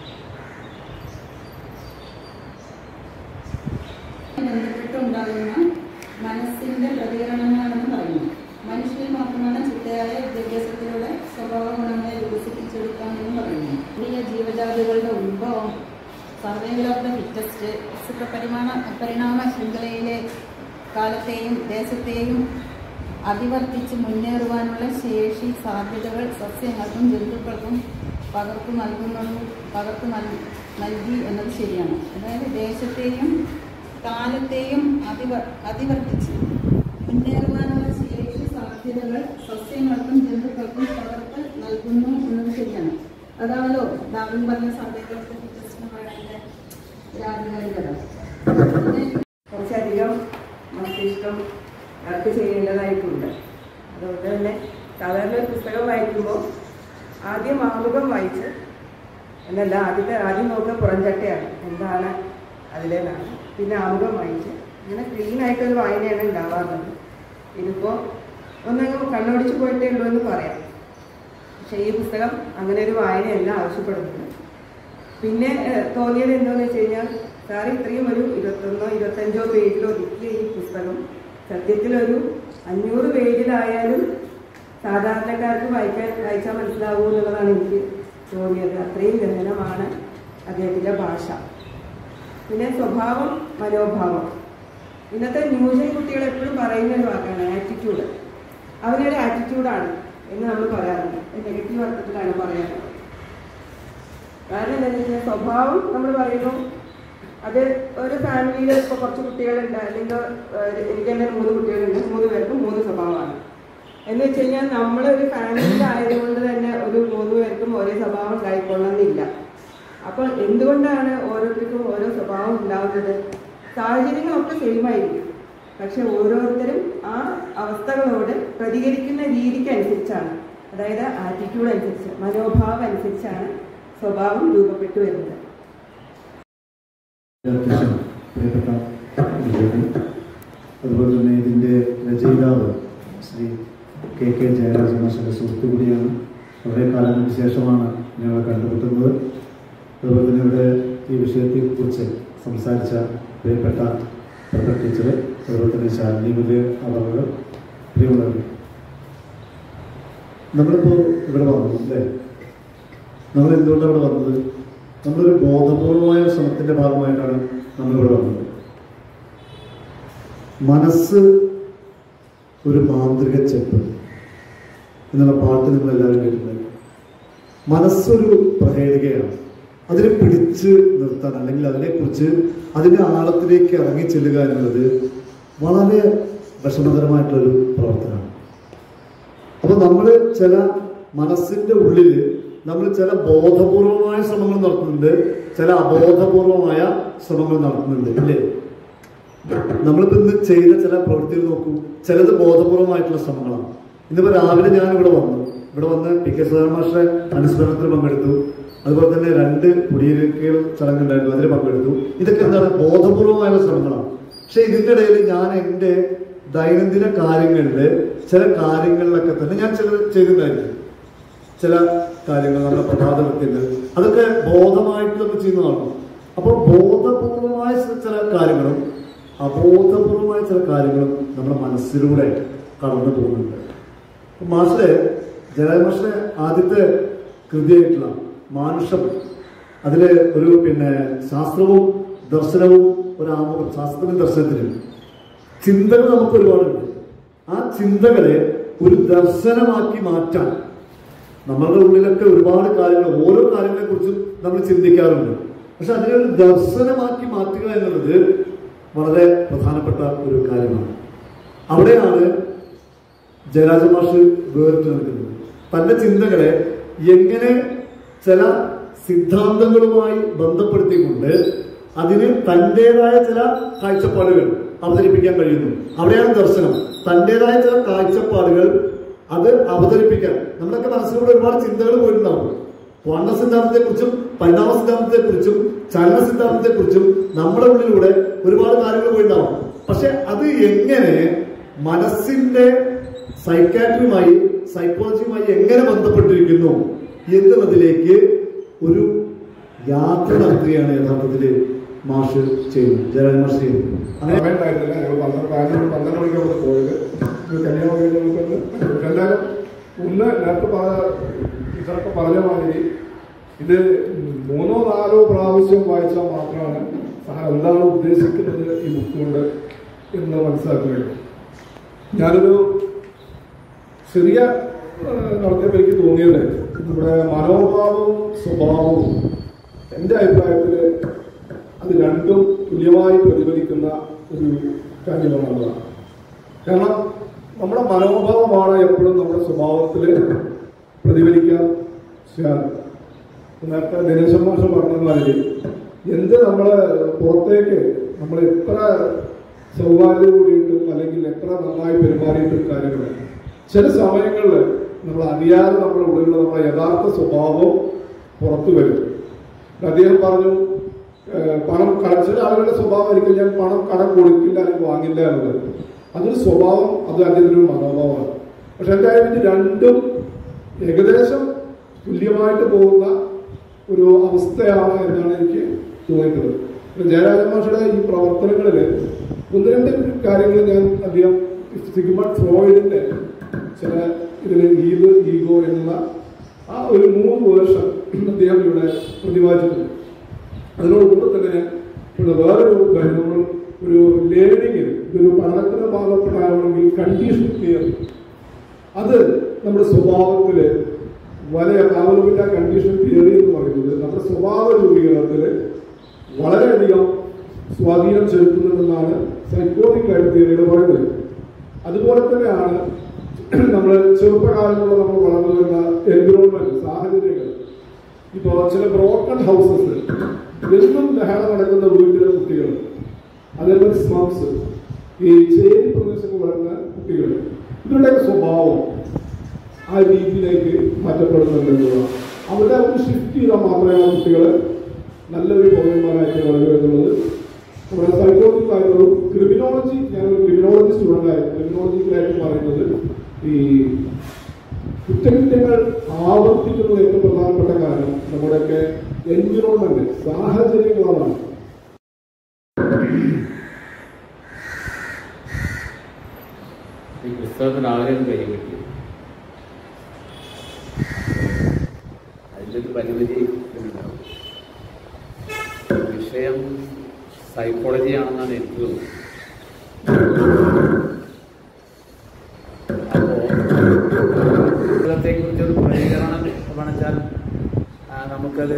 ബന്ധപ്പെട്ടുണ്ടാകുന്ന മനസ്സിന്റെ പ്രതികരണങ്ങളാണെന്ന് പറയുന്നു മനുഷ്യരിൽ മാത്രമാണ് ചിട്ടയായ വിദ്യാഭ്യാസത്തിലൂടെ സ്വഭാവ ഗുണങ്ങളെ വികസിപ്പിച്ചെടുക്കാമെന്ന് പറയുന്നു പുതിയ ജീവജാതികളുടെ ഉത്ഭവം സർവൈവൽ ഓഫ് ദ ഫിറ്റസ്റ്റ് വിശുദ്ധ പരിമാണ പരിണാമ ശൃംഖലയിലെ കാലത്തെയും ദേശത്തെയും അതിവർത്തിച്ച് മുന്നേറുവാനുള്ള ശേഷി സാധ്യതകൾ സസ്യങ്ങൾക്കും ജന്തുക്കൾക്കും പകർത്തു നൽകുന്നത് പകർത്തു നൽ- നൽകി എന്നത് ശരിയാണ് അതായത് ദേശത്തെയും കാലത്തെയും അതിവ അതിവർത്തിച്ച് മുന്നേറുവാനുള്ള ശേഷി സാധ്യതകൾ സസ്യങ്ങൾക്കും ജന്തുക്കൾക്കും പകർത്ത് നൽകുന്നു എന്നത് ശരിയാണ് അതാണല്ലോ ഡാർവിൻ പറഞ്ഞ സാധ്യതകൾക്ക് ഫിറ്റസ്റ്റിനുമായിട്ട് ആധികാരികത പിന്നെ കുറച്ചധികം മസ്തിഷ്കം വർക്ക് ചെയ്യേണ്ടതായിട്ടുണ്ട് അതുകൊണ്ട് തന്നെ സാധാരണ ഒരു പുസ്തകം വായിക്കുമ്പോൾ ആദ്യം ആമുഖം വായിച്ച് എന്നല്ല ആദ്യത്തെ ആദ്യം നോക്കുക പുറംചട്ടയാണ് എന്താണ് അതിലേതാണ് പിന്നെ ആമുഖം വായിച്ച് ഇങ്ങനെ ക്ലീൻ ആയിട്ടൊരു വായനയാണ് ഉണ്ടാവാറുള്ളത് ഇതിപ്പോൾ ഒന്നങ്ങ് കണ്ണോടിച്ച് പോയിട്ടേ ഉള്ളൂ എന്ന് പറയാം പക്ഷേ ഈ പുസ്തകം അങ്ങനെ ഒരു വായനയല്ല ആവശ്യപ്പെടുന്നത് പിന്നെ ഏഹ്, തോന്നിയത് എന്താണെന്ന് വെച്ച് കഴിഞ്ഞാൽ സാർ ഇത്രയും ഒരു ഇരുപത്തൊന്നോ ഇരുപത്തഞ്ചോ പേജിലോ ഒതുക്കിയ ഈ പുസ്തകം സത്യത്തിലൊരു അഞ്ഞൂറ് പേജിലായാലും സാധാരണക്കാർക്ക് വായിക്കാൻ വായിച്ചാൽ മനസ്സിലാവൂ എന്നുള്ളതാണ് എനിക്ക് തോന്നിയത് അത്രയും ഗഹനമാണ് അദ്ദേഹത്തിൻ്റെ ഭാഷ പിന്നെ സ്വഭാവം മനോഭാവം ഇന്നത്തെ ന്യൂജൻ കുട്ടികൾ എപ്പോഴും പറയുന്ന ഒരു വാക്കാണ് ആറ്റിറ്റ്യൂഡ് അവനൊരു ആറ്റിറ്റ്യൂഡാണ് എന്ന് നമ്മൾ പറയാറുണ്ട് നെഗറ്റീവ് അർത്ഥത്തിലാണ് പറയാറുള്ളത് കാരണം എന്താണെന്ന് വെച്ചാൽ സ്വഭാവം നമ്മൾ പറയുന്നു അത് ഒരു ഫാമിലിയിൽ ഇപ്പോൾ കുറച്ച് കുട്ടികളുണ്ട് അല്ലെങ്കിൽ ഏഹ്, എനിക്ക് തന്നെ മൂന്ന് കുട്ടികളുണ്ട് മൂന്ന് പേർക്കും മൂന്ന് സ്വഭാവമാണ് എന്ന് വെച്ച് കഴിഞ്ഞാൽ നമ്മളൊരു ഫാമിലിയിലായതുകൊണ്ട് തന്നെ ഒരു മൂന്ന് പേർക്കും ഒരേ സ്വഭാവം ഉണ്ടായിക്കൊള്ളണമെന്നില്ല അപ്പോൾ എന്തുകൊണ്ടാണ് ഓരോരുത്തർക്കും ഓരോ സ്വഭാവം ഉണ്ടാവുന്നത് സാഹചര്യങ്ങളൊക്കെ സെയിം ആയിരിക്കും പക്ഷെ ഓരോരുത്തരും ആ അവസ്ഥകളോട് പ്രതികരിക്കുന്ന രീതിക്കനുസരിച്ചാണ് അതായത് ആറ്റിറ്റ്യൂഡ് അനുസരിച്ച് മനോഭാവം അനുസരിച്ചാണ് സ്വഭാവം രൂപപ്പെട്ടു വരുന്നത് അത്യാവശ്യം പ്രിയപ്പെട്ട വിജയൻ അതുപോലെ തന്നെ ഇതിൻ്റെ രചയിതാവ് ശ്രീ കെ കെ ജയരാജ മാഷന്റെ സുഹൃത്തു കൂടിയാണ് വളരെ കാലങ്ങൾക്ക് ശേഷമാണ് ഞങ്ങൾ കണ്ടുമുട്ടുന്നത് അതുപോലെ തന്നെ ഇവിടെ ഈ വിഷയത്തെക്കുറിച്ച് സംസാരിച്ച പ്രിയപ്പെട്ട പ്രഭ ടീച്ചർ അതുപോലെ തന്നെ ശാലിനി വലിയ അളവുകൾ പ്രിയമുള്ളവർ നമ്മളിപ്പോൾ ഇവിടെ വന്നു അല്ലേ നമ്മൾ എന്തുകൊണ്ടാണ് ഇവിടെ വന്നത് നമ്മളൊരു ബോധപൂർവമായ ശ്രമത്തിന്റെ ഭാഗമായിട്ടാണ് നമ്മളിവിടെ വന്നത് മനസ്സ് ഒരു മാന്ത്രിക ചെപ്പ് എന്നുള്ള പാട്ട് നിങ്ങൾ എല്ലാവരും കേട്ടിട്ടുണ്ട് മനസ്സൊരു പ്രഹേളികയാണ് അതിനെ പിടിച്ച് നിർത്താൻ അല്ലെങ്കിൽ അതിനെക്കുറിച്ച് അതിന്റെ ആഴത്തിലേക്ക് ഇറങ്ങി ചെല്ലുക എന്നുള്ളത് വളരെ വിഷമകരമായിട്ടുള്ളൊരു പ്രവർത്തനമാണ് അപ്പൊ നമ്മൾ ചില മനസ്സിന്റെ ഉള്ളിൽ നമ്മൾ ചില ബോധപൂർവമായ ശ്രമങ്ങൾ നടത്തുന്നുണ്ട് ചില അബോധപൂർവമായ ശ്രമങ്ങൾ നടത്തുന്നുണ്ട് ഇല്ലേ നമ്മളിപ്പോ ഇന്ന് ചെയ്ത ചില പ്രവൃത്തികൾ നോക്കൂ ചിലത് ബോധപൂർവമായിട്ടുള്ള ശ്രമങ്ങളാണ് ഇന്നിപ്പോ രാവിലെ ഞാൻ ഇവിടെ വന്നു ഇവിടെ വന്ന് പി കെ സുധാകരൻ മാസ്റ്ററെ അനുസ്മരണത്തിൽ പങ്കെടുത്തു അതുപോലെ തന്നെ രണ്ട് കുടിയേറിക്കൽ ചടങ്ങുണ്ടായിരുന്നു അതിൽ പങ്കെടുത്തു ഇതൊക്കെ എന്താണ് ബോധപൂർവമായുള്ള ശ്രമങ്ങളാണ് പക്ഷെ ഇതിന്റെ ഇടയിൽ ഞാൻ എൻ്റെ ദൈനംദിന കാര്യങ്ങളിൽ ചില കാര്യങ്ങളിലൊക്കെ തന്നെ ഞാൻ ചില ചെയ്തിട്ടുണ്ടായിരുന്നു ചില കാര്യങ്ങൾ നമ്മുടെ പ്രഭാത വ്യക്തികൾ അതൊക്കെ ബോധമായിട്ട് നമ്മൾ ചെയ്യുന്നതാണ് അപ്പോൾ ബോധപൂർവമായ ചില കാര്യങ്ങളും അബോധപൂർവമായ ചില കാര്യങ്ങളും നമ്മുടെ മനസ്സിലൂടെ കടന്നു പോകുന്നുണ്ട് അപ്പൊ മാഷിലെ ജയരാജ മാഷിലെ ആദ്യത്തെ കൃതിയായിട്ടുള്ള മാനുഷം അതില് ഒരു പിന്നെ ശാസ്ത്രവും ദർശനവും ഒരു ആമുഖം ശാസ്ത്രത്തിനും ദർശനത്തിനും ചിന്തകൾ നമുക്ക് ഒരുപാടുണ്ട് ആ ചിന്തകളെ ഒരു ദർശനമാക്കി മാറ്റാൻ നമ്മളുടെ ഉള്ളിലൊക്കെ ഒരുപാട് കാര്യങ്ങൾ ഓരോ കാര്യങ്ങളെ കുറിച്ചും നമ്മൾ ചിന്തിക്കാറുണ്ട് പക്ഷെ അതിനെ ഒരു ദർശനമാക്കി മാറ്റുക എന്നുള്ളത് വളരെ പ്രധാനപ്പെട്ട ഒരു കാര്യമാണ് അവിടെയാണ് ജയരാജ മാഷ് വേറിട്ട് നിൽക്കുന്നത് തന്റെ ചിന്തകളെ എങ്ങനെ ചില സിദ്ധാന്തങ്ങളുമായി ബന്ധപ്പെടുത്തിക്കൊണ്ട് അതിന് തൻ്റെതായ ചില കാഴ്ചപ്പാടുകൾ അവതരിപ്പിക്കാൻ കഴിയുന്നു അവിടെയാണ് ദർശനം തൻ്റെതായ ചില കാഴ്ചപ്പാടുകൾ അത് അവതരിപ്പിക്കാൻ നമ്മളൊക്കെ മനസ്സിലൂടെ ഒരുപാട് ചിന്തകൾ പോയിട്ടുണ്ടാവും ക്വാണ്ട സിദ്ധാന്തത്തെ കുറിച്ചും പരിണാമ സിദ്ധാന്തത്തെ കുറിച്ചും ചലന സിദ്ധാന്തത്തെ കുറിച്ചും നമ്മുടെ ഉള്ളിലൂടെ ഒരുപാട് കാര്യങ്ങൾ പോയിട്ടുണ്ടാവും പക്ഷെ അത് എങ്ങനെ മനസ്സിന്റെ സൈക്കാട്രിയുമായി സൈക്കോളജിയുമായി എങ്ങനെ ബന്ധപ്പെട്ടിരിക്കുന്നു എന്നുള്ളതിലേക്ക് ഒരു യാത്ര നടത്തുകയാണ് യഥാർത്ഥത്തിൽ മാഷ് ചെയ്യുന്നത് ജയരാജ് മാഷ് ചെയ്യുന്നത് അങ്ങനെ സമയമുണ്ടായിരുന്നില്ല ഞങ്ങൾ പന്ത്രണ്ട് പതിനൊന്ന് പന്ത്രണ്ട് മണിക്കാണ് പോയത് ഇത് കല്യാണം കഴിഞ്ഞ് നമുക്കൊന്ന് പക്ഷെ എന്തായാലും ഒന്ന് നേരത്തെ പറഞ്ഞ ടീച്ചറൊക്കെ പറഞ്ഞ മാതിരി ഇത് മൂന്നോ നാലോ പ്രാവശ്യം വായിച്ചാൽ മാത്രമാണ് സാർ എന്താണ് ഉദ്ദേശിക്കുന്നത് ഈ ബുക്ക് കൊണ്ട് എന്ന് മനസ്സിലാക്കുകയുള്ളൂ ഞാനൊരു ചെറിയ നടത്തിയപ്പോൾ എനിക്ക് തോന്നിയത് നമ്മുടെ മനോഭാവവും സ്വഭാവവും എൻ്റെ അഭിപ്രായത്തിൽ അത് രണ്ടും തുല്യമായി പ്രതിഫലിക്കുന്ന ഒരു കാര്യമാണെന്നുള്ളതാണ് കാരണം നമ്മുടെ മനോഭാവമാണ് എപ്പോഴും നമ്മുടെ സ്വഭാവത്തിൽ പ്രതിഫലിക്കാൻ ചെയ്യാറ് നേരത്തെ ദിനേശൻ മാഷം പറഞ്ഞ മാതിരി എന്ത് നമ്മൾ പുറത്തേക്ക് നമ്മൾ എത്ര സൗഹാർദ്ദം കൂടിയിട്ടും അല്ലെങ്കിൽ എത്ര നന്നായി പെരുമാറിയിട്ടും കാര്യങ്ങൾ ചില സമയങ്ങളിൽ നമ്മൾ അറിയാതെ നമ്മുടെ ഉള്ളിലുള്ള നമ്മുടെ യഥാർത്ഥ സ്വഭാവം പുറത്തു വരും അദ്ദേഹം പറഞ്ഞു ഏഹ് പണം കട ചില ആളുകളുടെ സ്വഭാവം ആയിരിക്കും ഞാൻ പണം കടം കൊടുക്കില്ല അല്ലെങ്കിൽ വാങ്ങില്ല എന്നുള്ളത് അതൊരു സ്വഭാവം അത് അതിൻ്റെ ഒരു മനോഭാവമാണ് പക്ഷെ എന്തായാലും ഇത് രണ്ടും ഏകദേശം തുല്യമായിട്ട് പോകുന്ന ഒരു അവസ്ഥയാണ് എന്നാണ് എനിക്ക് തോന്നിയിട്ടുള്ളത് പിന്നെ ജയരാജൻ മാഷയുടെ ഈ പ്രവർത്തനങ്ങളിൽ ഒന്ന് രണ്ട് കാര്യങ്ങൾ ഞാൻ അധികം സിഗ്മണ്ട് ഫ്രോയിഡിന്റെ ചില ഇതിൽ ഈവ് ഈഗോ എന്നുള്ള ആ ഒരു മൂന്ന് വേർഷൻ അദ്ദേഹം ഇവിടെ പ്രതിപാദിച്ചിട്ടുണ്ട് അതിനോടൊപ്പം തന്നെ ഇവിടെ വേറൊരു കാര്യം നമ്മൾ ഒരു ലേണിങ്ങിൽ ഇതൊരു പഠനത്തിന്റെ ഭാഗപ്പെട്ടാണെങ്കിൽ കണ്ടീഷൻ തിയറി അത് നമ്മുടെ സ്വഭാവത്തിൽ വളരെ അവലംബിച്ച കണ്ടീഷൻ തിയറി എന്ന് പറയുന്നത് നമ്മുടെ സ്വഭാവ രൂപീകരണത്തിൽ വളരെയധികം സ്വാധീനം ചെലുത്തുന്നതെന്നാണ് സൈക്കോളിക് തിയറിയുടെ പറയുന്നത് അതുപോലെ തന്നെയാണ് നമ്മൾ ചെറുപ്പകാലത്തുള്ള നമ്മൾ വളർന്നു വരുന്ന എൻവിറോൺമെന്റ് സാഹചര്യങ്ങൾ ഇപ്പോ ചില ബ്രോക്കൺ ഹൗസസ് എന്നും ലഹള നടക്കുന്ന വീട്ടിലെ കുട്ടികൾ അതേപോലെ സ്ലംസ് ഈ ചേരി പ്രദേശത്ത് വളരുന്ന കുട്ടികൾ ഇവരുടെയൊക്കെ സ്വഭാവം ആ രീതിയിലേക്ക് മാറ്റപ്പെടുന്നുണ്ട് എന്നുള്ളതാണ് അവിടെ ഒരു ഷിഫ്റ്റ് ചെയ്താൽ മാത്രമേ ആ കുട്ടികൾ നല്ലൊരു പൗരന്മാരായിട്ട് വളരൂ എന്നുള്ളത് നമ്മുടെ സൈക്കോളജിക്കൽ ആയിട്ടുള്ള ക്രിമിനോളജി ഞാനൊരു ക്രിമിനോളജി സ്റ്റുഡൻ്റ് ആയിരുന്നു ക്രിമിനോളജിക്കലായിട്ട് പറയുന്നത് ഈ കുറ്റകൃത്യങ്ങൾ ആവർത്തിക്കുന്നത് ഏറ്റവും പ്രധാനപ്പെട്ട കാരണം നമ്മുടെയൊക്കെ എൻവിറോൺമെന്റ് സാഹചര്യങ്ങളാണ് ഈ പുസ്തകത്തിന് ആഗ്രഹം കൈകിട്ടി അതിൻ്റെ ഒരു പരിമിതി ഉണ്ടാവും വിഷയം സൈക്കോളജിയാണെന്നാണ് എനിക്ക് തോന്നുന്നത് അപ്പോൾ കുറിച്ചൊരു പ്രതികരണം വേണമെച്ചാൽ ആ, നമുക്കത്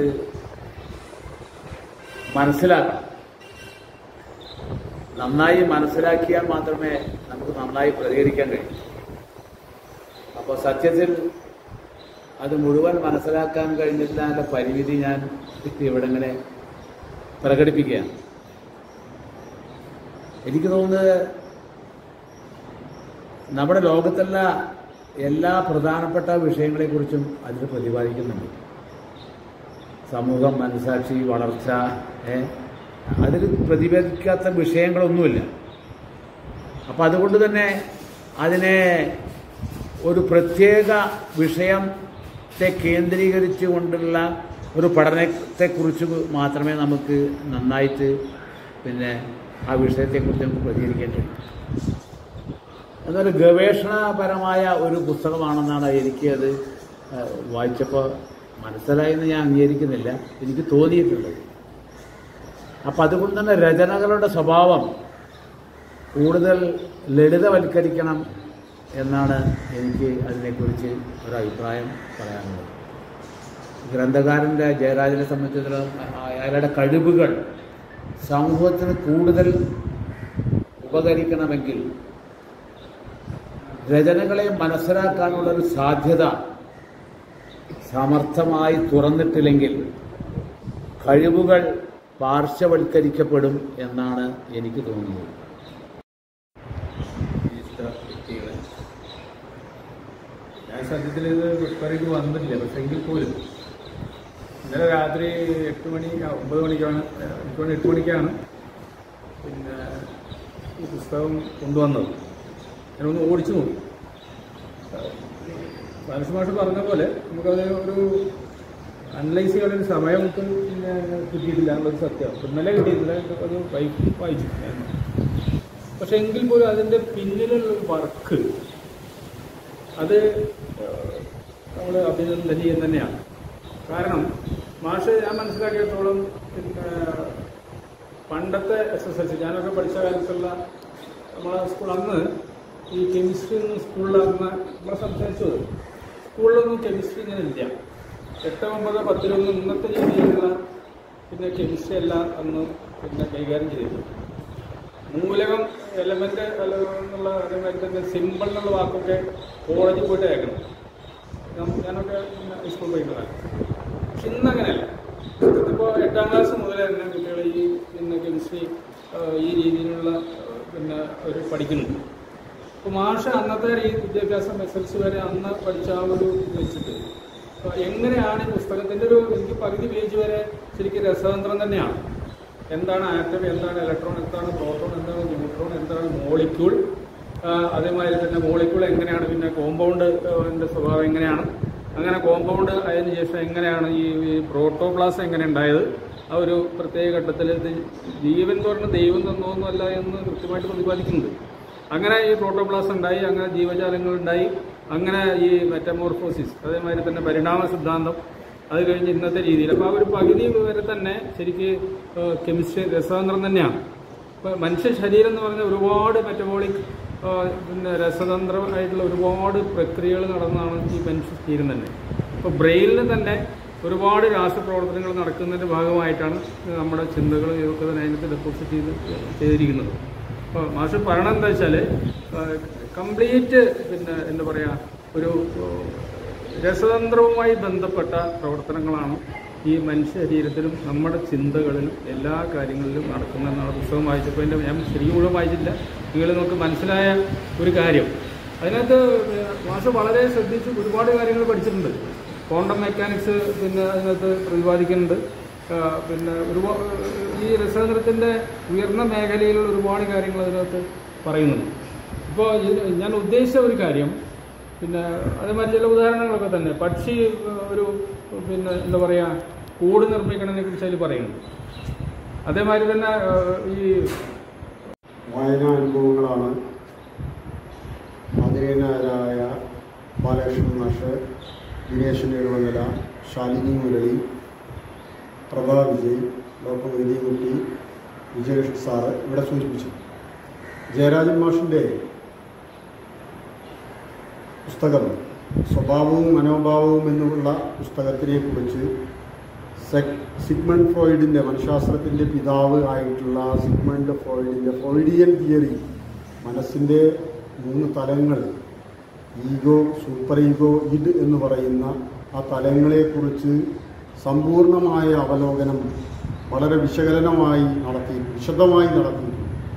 മനസ്സിലാക്കണം നന്നായി മനസ്സിലാക്കിയാൽ മാത്രമേ നമുക്ക് നന്നായി പ്രതികരിക്കാൻ കഴിയൂ അപ്പോൾ സത്യത്തിൽ അത് മുഴുവൻ മനസ്സിലാക്കാൻ കഴിഞ്ഞില്ല എന്ന പരിമിതി ഞാൻ ഇവിടെ ഇങ്ങനെ പ്രകടിപ്പിക്കുകയാണ് എനിക്ക് തോന്നുന്നത് നമ്മുടെ ലോകത്തുള്ള എല്ലാ പ്രധാനപ്പെട്ട വിഷയങ്ങളെക്കുറിച്ചും അതിൽ പ്രതിപാദിക്കുന്നുണ്ട് സമൂഹം മനസാക്ഷി വളർച്ച ഏ, അതിൽ പ്രതിപാദിക്കാത്ത വിഷയങ്ങളൊന്നുമില്ല അപ്പം അതുകൊണ്ട് തന്നെ അതിനെ ഒരു പ്രത്യേക വിഷയത്തെ കേന്ദ്രീകരിച്ചുകൊണ്ടുള്ള ഒരു പഠനത്തെക്കുറിച്ച് മാത്രമേ നമുക്ക് നന്നായിട്ട് പിന്നെ ആ വിഷയത്തെക്കുറിച്ച് നമുക്ക് പ്രതികരിക്കാൻ കഴിയും എന്നാൽ ഗവേഷണപരമായ ഒരു പുസ്തകമാണെന്നാണ് എനിക്ക് അത് വായിച്ചപ്പോൾ മനസ്സിലായെന്ന് ഞാൻ അംഗീകരിക്കുന്നില്ല എനിക്ക് തോന്നിയിട്ടുള്ളത് അപ്പം അതുകൊണ്ട് തന്നെ രചനകളുടെ സ്വഭാവം കൂടുതൽ ലളിതവൽക്കരിക്കണം എന്നാണ് എനിക്ക് അതിനെക്കുറിച്ച് ഒരു അഭിപ്രായം പറയാനുള്ളത് ഗ്രന്ഥകാരൻ്റെ ജയരാജനെ സംബന്ധിച്ചിടത്തോളം അയാളുടെ കഴിവുകൾ സമൂഹത്തിന് കൂടുതൽ ഉപകരിക്കണമെങ്കിൽ രചനകളെ മനസ്സിലാക്കാനുള്ള ഒരു സാധ്യത സമർത്ഥമായി തുറന്നിട്ടില്ലെങ്കിൽ കഴിവുകൾ പാർശ്വവൽക്കരിക്കപ്പെടും എന്നാണ് എനിക്ക് തോന്നുന്നത് വ്യക്തികളെ ഞാൻ സത്യത്തിൽ ഇത് പുഷ്പരയ്ക്ക് വന്നിട്ടില്ല പക്ഷെ എങ്കിൽ പോലും ഇന്നലെ രാത്രി എട്ട് മണി ആ, ഒമ്പത് മണിക്കാണ് ഏഹ്, എനിക്ക് തോന്നുന്നു എട്ട് മണിക്കാണ് പിന്നെ ഈ പുസ്തകം കൊണ്ടുവന്നത് ഞാനൊന്ന് ഓടിച്ചു നോക്കി ബാലസ് മാഷ് പറഞ്ഞ പോലെ നമുക്കത് ഒരു അനലൈസ് ചെയ്യാനൊരു സമയം നമുക്ക് പിന്നെ കിട്ടിയിട്ടില്ല എന്നുള്ളൊരു സത്യം ഇന്നലെ കിട്ടിയിട്ടില്ല അത് വൈകി വായിച്ചു ഞാൻ പക്ഷെ എങ്കിൽ പോലും അതിൻ്റെ പിന്നിലുള്ള വർക്ക് അത് നമ്മൾ അഭിനന്ദനീയം തന്നെയാണ് കാരണം മാഷ് ഞാൻ മനസ്സിലാക്കിയിടത്തോളം പിന്നെ പണ്ടത്തെ എസ് എസ് എൽ സി ഞാനൊക്കെ പഠിച്ച കാലത്തുള്ള നമ്മളെ സ്കൂൾ അന്ന് ഈ കെമിസ്ട്രി ഒന്നും സ്കൂളിൽ അന്ന് നമ്മളെ സംസാരിച്ചത് സ്കൂളിലൊന്നും കെമിസ്ട്രി ഇങ്ങനെ ഇല്ല എട്ട് ഒമ്പത് പത്തിലൊന്നും ഇന്നത്തെ രീതിയിലുള്ള പിന്നെ കെമിസ്ട്രി എല്ലാം അന്ന് പിന്നെ കൈകാര്യം ചെയ്തിരുന്നു മൂലകം എലമെന്റ് എന്നുള്ള അതേമാതിരി തന്നെ സിമ്പിൾ എന്നുള്ള വാക്കൊക്കെ കോളേജിൽ പോയിട്ട് കേൾക്കണം ഞാൻ- ഞാനൊക്കെ പിന്നെ സ്കൂളിൽ പോയിട്ടുള്ളതാണ് പക്ഷെ ഇന്നങ്ങനെയല്ല ഇപ്പോൾ എട്ടാം ക്ലാസ് മുതൽ തന്നെ കുട്ടികൾ ഈ പിന്നെ കെമിസ്ട്രി ഈ രീതിയിലുള്ള ആ, പിന്നെ അവർ പഠിക്കുന്നുണ്ട് അപ്പോൾ മാഷ് അന്നത്തെ ഈ വിദ്യാഭ്യാസം എസ് എൽ സി വരെ അന്ന് പഠിച്ച ആ ഒരു ഇത് വെച്ചിട്ട് അപ്പൊ എങ്ങനെയാണ് ഈ പുസ്തകത്തിൻ്റെ ഒരു എനിക്ക് പകുതി പേജ് വരെ ശരിക്കും രസതന്ത്രം തന്നെയാണ് എന്താണ് ആറ്റം എന്താണ് ഇലക്ട്രോൺ എന്താണ് പ്രോട്ടോൺ എന്താണ് ന്യൂട്രോൺ എന്താണ് മോളിക്യൂൾ അതേമാതിരി തന്നെ മോളിക്യൂൾ എങ്ങനെയാണ് പിന്നെ കോമ്പൗണ്ട് സ്വഭാവം എങ്ങനെയാണ് അങ്ങനെ കോമ്പൗണ്ട് അതിന് ശേഷം എങ്ങനെയാണ് ഈ ഈ പ്രോട്ടോപ്ലാസം എങ്ങനെ ഉണ്ടായത് ആ ഒരു പ്രത്യേക ഘട്ടത്തിൽ ഇത് ജീവൻ എന്ന് പറഞ്ഞ ദൈവം തന്നോന്നല്ല എന്ന് കൃത്യമായിട്ട് പ്രതിപാദിക്കുന്നുണ്ട് അങ്ങനെ ഈ പ്രോട്ടോപ്ലാസം ഉണ്ടായി അങ്ങനെ ജീവജാലങ്ങൾ ഉണ്ടായി അങ്ങനെ ഈ മെറ്റമോർഫോസിസ് അതേമാതിരി തന്നെ പരിണാമ സിദ്ധാന്തം അത് കഴിഞ്ഞ് ഇന്നത്തെ രീതിയിൽ അപ്പോൾ ആ ഒരു പകുതി വരെ തന്നെ ശരിക്ക് കെമിസ്ട്രി രസതന്ത്രം തന്നെയാണ് ഇപ്പോൾ മനുഷ്യ ശരീരം എന്ന് പറഞ്ഞാൽ ഒരുപാട് മെറ്റബോളിക് പിന്നെ രസതന്ത്രമായിട്ടുള്ള ഒരുപാട് പ്രക്രിയകൾ നടന്നാണ് ഈ മനുഷ്യ ശരീരം തന്നെ ഇപ്പോൾ ബ്രെയിനിൽ തന്നെ ഒരുപാട് രാസപ്രവർത്തനങ്ങൾ നടക്കുന്നതിൻ്റെ ഭാഗമായിട്ടാണ് നമ്മുടെ ചിന്തകൾ ഇതൊക്കെ തന്നെ അതിനകത്ത് ഡെപ്പോസിറ്റ് ചെയ്ത് ചെയ്തിരിക്കുന്നത് അപ്പോൾ മാഷ് പറയണത് എന്താ വെച്ചാൽ കംപ്ലീറ്റ് പിന്നെ എന്താ പറയുക ഒരു രസതന്ത്രവുമായി ബന്ധപ്പെട്ട പ്രവർത്തനങ്ങളാണ് ഈ മനുഷ്യ ശരീരത്തിലും നമ്മുടെ ചിന്തകളിലും എല്ലാ കാര്യങ്ങളിലും നടക്കുന്ന എന്നുള്ള പുസ്തകം വായിച്ചപ്പോൾ എൻ്റെ ഞാൻ ശരിക്കും മുഴുവൻ വായിച്ചില്ല നിങ്ങൾ നമുക്ക് മനസ്സിലായ ഒരു കാര്യം അതിനകത്ത് മാഷ് വളരെ ശ്രദ്ധിച്ച് ഒരുപാട് കാര്യങ്ങൾ പഠിച്ചിട്ടുണ്ട് ക്വാണ്ടം മെക്കാനിക്സ് പിന്നെ അതിനകത്ത് പ്രതിപാദിക്കുന്നുണ്ട് ആ, പിന്നെ ഒരുപാട് ഈ രസതന്ത്രത്തിൻ്റെ ഉയർന്ന മേഖലയിലുള്ള ഒരുപാട് കാര്യങ്ങൾ അതിനകത്ത് പറയുന്നുണ്ട് ഇപ്പോൾ ഞാൻ ഉദ്ദേശിച്ച ഒരു കാര്യം പിന്നെ അതേമാതിരി ചില ഉദാഹരണങ്ങളൊക്കെ തന്നെ പക്ഷി ഏഹ്, ഒരു പിന്നെ എന്താ പറയുക കൂട് നിർമ്മിക്കണതിനെ കുറിച്ച് അതിൽ പറയുന്നുണ്ട് അതേമാതിരി തന്നെ ഏഹ്, ഈ വായനാ അനുഭവങ്ങളാണ് ആദരണീയരായ ബാലകൃഷ്ണൻ മാഷ് ദിനേശൻ എഴുവങ്ങല ശാലിനി മുരളി പ്രഭ വിജയ് ഡോക്ടർ വേദികുട്ടി വിജയകൃഷ്ണൻ സാറ് ഇവിടെ സൂചിപ്പിച്ചു ജയരാജൻ മാഷിൻ്റെ പുസ്തകം സ്വഭാവവും മനോഭാവവും എന്നുള്ള പുസ്തകത്തിനെ കുറിച്ച് സെക് സിഗ്മണ്ട് ഫ്രോയിഡിൻ്റെ മനഃശാസ്ത്രത്തിൻ്റെ പിതാവ് ആയിട്ടുള്ള സിഗ്മണ്ട് ഫ്രോയിഡിൻ്റെ ഫ്രോയിഡിയൻ തിയറി മനസ്സിൻ്റെ മൂന്ന് തലങ്ങൾ ഈഗോ സൂപ്പർ ഈഗോ ഇഡ് എന്ന് പറയുന്ന ആ തലങ്ങളെക്കുറിച്ച് സമ്പൂർണമായ അവലോകനം വളരെ വിശകലനമായി നടത്തി വിശദമായി നടത്തിയിട്ടുണ്ട്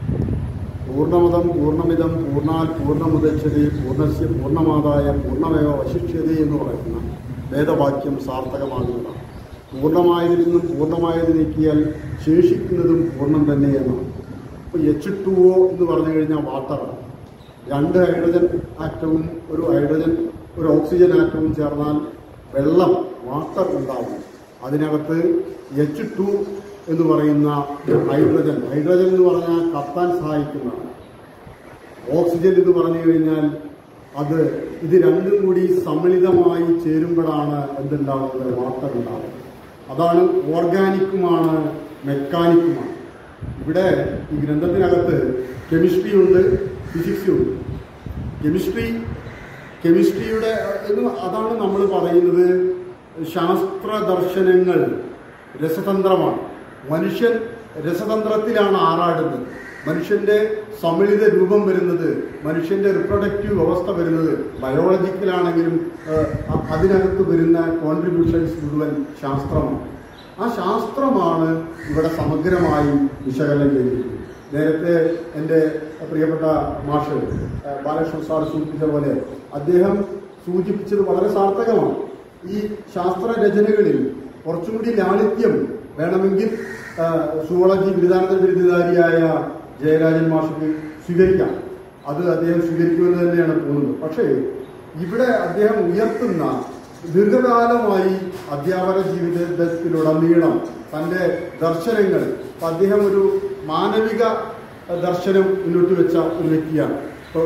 പൂർണ്ണമതം പൂർണ്ണമിതം പൂർണ്ണാൽ പൂർണ്ണമുദച്ഛതി പൂർണ്ണസ്യ പൂർണ്ണമാതായ പൂർണ്ണമേവ വശിഷ്യത എന്ന് പറയുന്ന വേദവാക്യം സാർത്ഥകമാകുന്നതാണ് പൂർണ്ണമായതിൽ നിന്നും പൂർണ്ണമായത് നീക്കിയാൽ ശേഷിക്കുന്നതും പൂർണ്ണം തന്നെയെന്നാണ് ഇപ്പോൾ എച്ച് ടു ഒ എന്ന് പറഞ്ഞു കഴിഞ്ഞാൽ വാട്ടറാണ് രണ്ട് ഹൈഡ്രജൻ ആറ്റവും ഒരു ഹൈഡ്രജൻ ഒരു ഓക്സിജൻ ആറ്റവും ചേർന്നാൽ വെള്ളം വാട്ടർ ഉണ്ടാവും അതിനകത്ത് എച്ച് ടു എന്ന് പറയുന്ന ഹൈഡ്രജൻ ഹൈഡ്രജൻ എന്ന് പറഞ്ഞാൽ കത്താൻ സഹായിക്കുന്നതാണ് ഓക്സിജൻ എന്ന് പറഞ്ഞു കഴിഞ്ഞാൽ അത് ഇത് രണ്ടും കൂടി സമ്മിളിതമായി ചേരുമ്പോഴാണ് എന്തുണ്ടാവുന്നത് വാട്ടർ ഉണ്ടാവുന്നത് അതാണ് ഓർഗാനിക്കുമാണ് മെക്കാനിക്കുമാണ് ഇവിടെ ഈ ഗ്രന്ഥത്തിനകത്ത് കെമിസ്ട്രി ഉണ്ട് ഫിസിക്സും ഉണ്ട് കെമിസ്ട്രി കെമിസ്ട്രിയുടെ എന്ന് അതാണ് നമ്മൾ പറയുന്നത് ശാസ്ത്ര ദർശനങ്ങൾ രസതന്ത്രമാണ് മനുഷ്യൻ രസതന്ത്രത്തിലാണ് ആറാടുന്നത് മനുഷ്യന്റെ സമ്മിളിത രൂപം വരുന്നത് മനുഷ്യന്റെ റിപ്രൊഡക്റ്റീവ് അവസ്ഥ വരുന്നത് ബയോളജിക്കലാണെങ്കിലും ഏഹ്, അ- അതിനകത്ത് വരുന്ന കോൺട്രിബ്യൂഷൻസ് മുഴുവൻ ശാസ്ത്രമാണ് ആ ശാസ്ത്രമാണ് ഇവിടെ സമഗ്രമായി വിശകലനം ചെയ്തിരിക്കുന്നത് നേരത്തെ എൻ്റെ പ്രിയപ്പെട്ട മാഷ് ഏഹ്, ബാലകൃഷ്ണൻ സാർ സൂചിപ്പിച്ച പോലെ അദ്ദേഹം സൂചിപ്പിച്ചത് വളരെ സാർത്ഥകമാണ് ഈ ശാസ്ത്ര രചനകളിൽ കുറച്ചും കൂടി ലാളിത്യം വേണമെങ്കിൽ സുവോളജി ബിരുദാനന്ദ ബിരുദധാരിയായ ജയരാജൻ മാഷക്ക് സ്വീകരിക്കാം അത് അദ്ദേഹം സ്വീകരിക്കുമെന്ന് തന്നെയാണ് തോന്നുന്നത് പക്ഷേ ഇവിടെ അദ്ദേഹം ഉയർത്തുന്ന ദീർഘകാലമായി അധ്യാപന ജീവിതത്തിലുടനീളം തൻ്റെ ദർശനങ്ങൾ ഇപ്പൊ അദ്ദേഹം ഒരു മാനവിക ദർശനം മുന്നോട്ട് വെച്ച ഒരു വ്യക്തിയാണ് ഇപ്പോൾ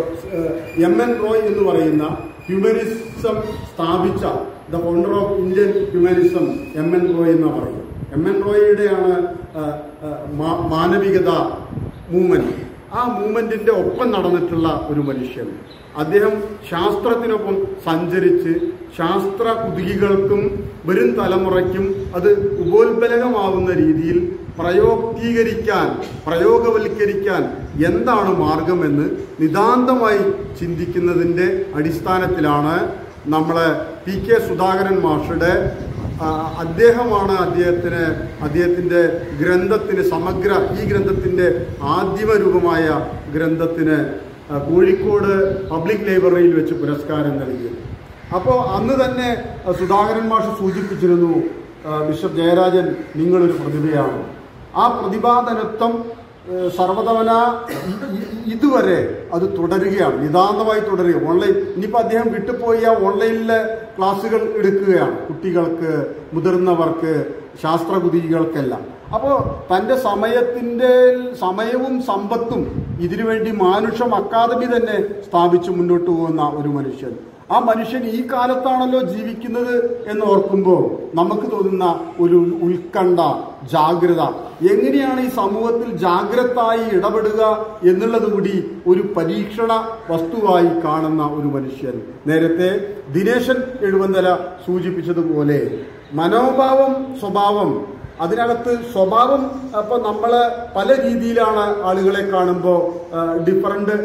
എം എൻ റോയ് എന്ന് പറയുന്ന ഹ്യൂമനിസം സ്ഥാപിച്ച the founder of Indian humanism M N Roy എന്ന് പറയുന്നത് എം എൻ റോയിയുടെയാണ് ആ, ആ, മാ- മാനവികത മൂവ്മെന്റ് ആ മൂവ്മെന്റിന്റെ ഒപ്പം നടന്നിട്ടുള്ള ഒരു മനുഷ്യൻ അദ്ദേഹം ശാസ്ത്രത്തിനൊപ്പം സഞ്ചരിച്ച് ശാസ്ത്ര കുതികൾക്കും വരും തലമുറയ്ക്കും അത് ഉപോത്ബലകമാവുന്ന രീതിയിൽ പ്രയോഗീകരിക്കാൻ പ്രയോഗവൽക്കരിക്കാൻ എന്താണ് മാർഗമെന്ന് നിതാന്തമായി ചിന്തിക്കുന്നതിൻ്റെ അടിസ്ഥാനത്തിലാണ് നമ്മളെ പി കെ സുധാകരൻ മാഷുടെ ആ, അദ്ദേഹമാണ് അദ്ദേഹത്തിന് അദ്ദേഹത്തിൻ്റെ ഗ്രന്ഥത്തിന് സമഗ്ര ഈ ഗ്രന്ഥത്തിൻ്റെ ആദ്യമ രൂപമായ ഗ്രന്ഥത്തിന് ആ, കോഴിക്കോട് പബ്ലിക് ലൈബ്രറിയിൽ വെച്ച് പുരസ്കാരം നൽകിയത് അപ്പോൾ അന്ന് തന്നെ ആ, സുധാകരൻ മാഷ് സൂചിപ്പിച്ചിരുന്നു ആ, ബിഷപ്പ് ജയരാജൻ നിങ്ങളൊരു പ്രതിഭയാണ് ആ പ്രതിഭാതനത്വം ഏഹ്, സർവതവന ഇ- ഇ- ഇതുവരെ അത് തുടരുകയാണ് നിതാന്തമായി തുടരുക ഓൺലൈൻ ഇനിയിപ്പോൾ അദ്ദേഹം വിട്ടുപോയ ഓൺലൈനിലെ ക്ലാസ്സുകൾ എടുക്കുകയാണ് കുട്ടികൾക്ക് മുതിർന്നവർക്ക് ശാസ്ത്രകുതികൾക്കെല്ലാം അപ്പോൾ തൻ്റെ സമയത്തിൻ്റെ സമയവും സമ്പത്തും ഇതിനുവേണ്ടി മാനുഷം അക്കാദമി തന്നെ സ്ഥാപിച്ച് മുന്നോട്ട് പോകുന്ന ഒരു മനുഷ്യൻ ആ മനുഷ്യൻ ഈ കാലത്താണല്ലോ ജീവിക്കുന്നത് എന്ന് ഓർക്കുമ്പോൾ നമുക്ക് തോന്നുന്ന ഒരു ഉത്കണ്ഠ ജാഗ്രത എങ്ങനെയാണ് ഈ സമൂഹത്തിൽ ജാഗ്രതായി ഇടപെടുക എന്നുള്ളത് കൂടി ഒരു പരീക്ഷണ വസ്തുവായി കാണുന്ന ഒരു മനുഷ്യൻ നേരത്തെ ദിനേശൻ എഴുവന്തല സൂചിപ്പിച്ചതുപോലെ മനോഭാവം സ്വഭാവം അതിനകത്ത് സ്വഭാവം അപ്പൊ നമ്മള് പല രീതിയിലാണ് ആളുകളെ കാണുമ്പോൾ ഡിഫറൻറ്റ്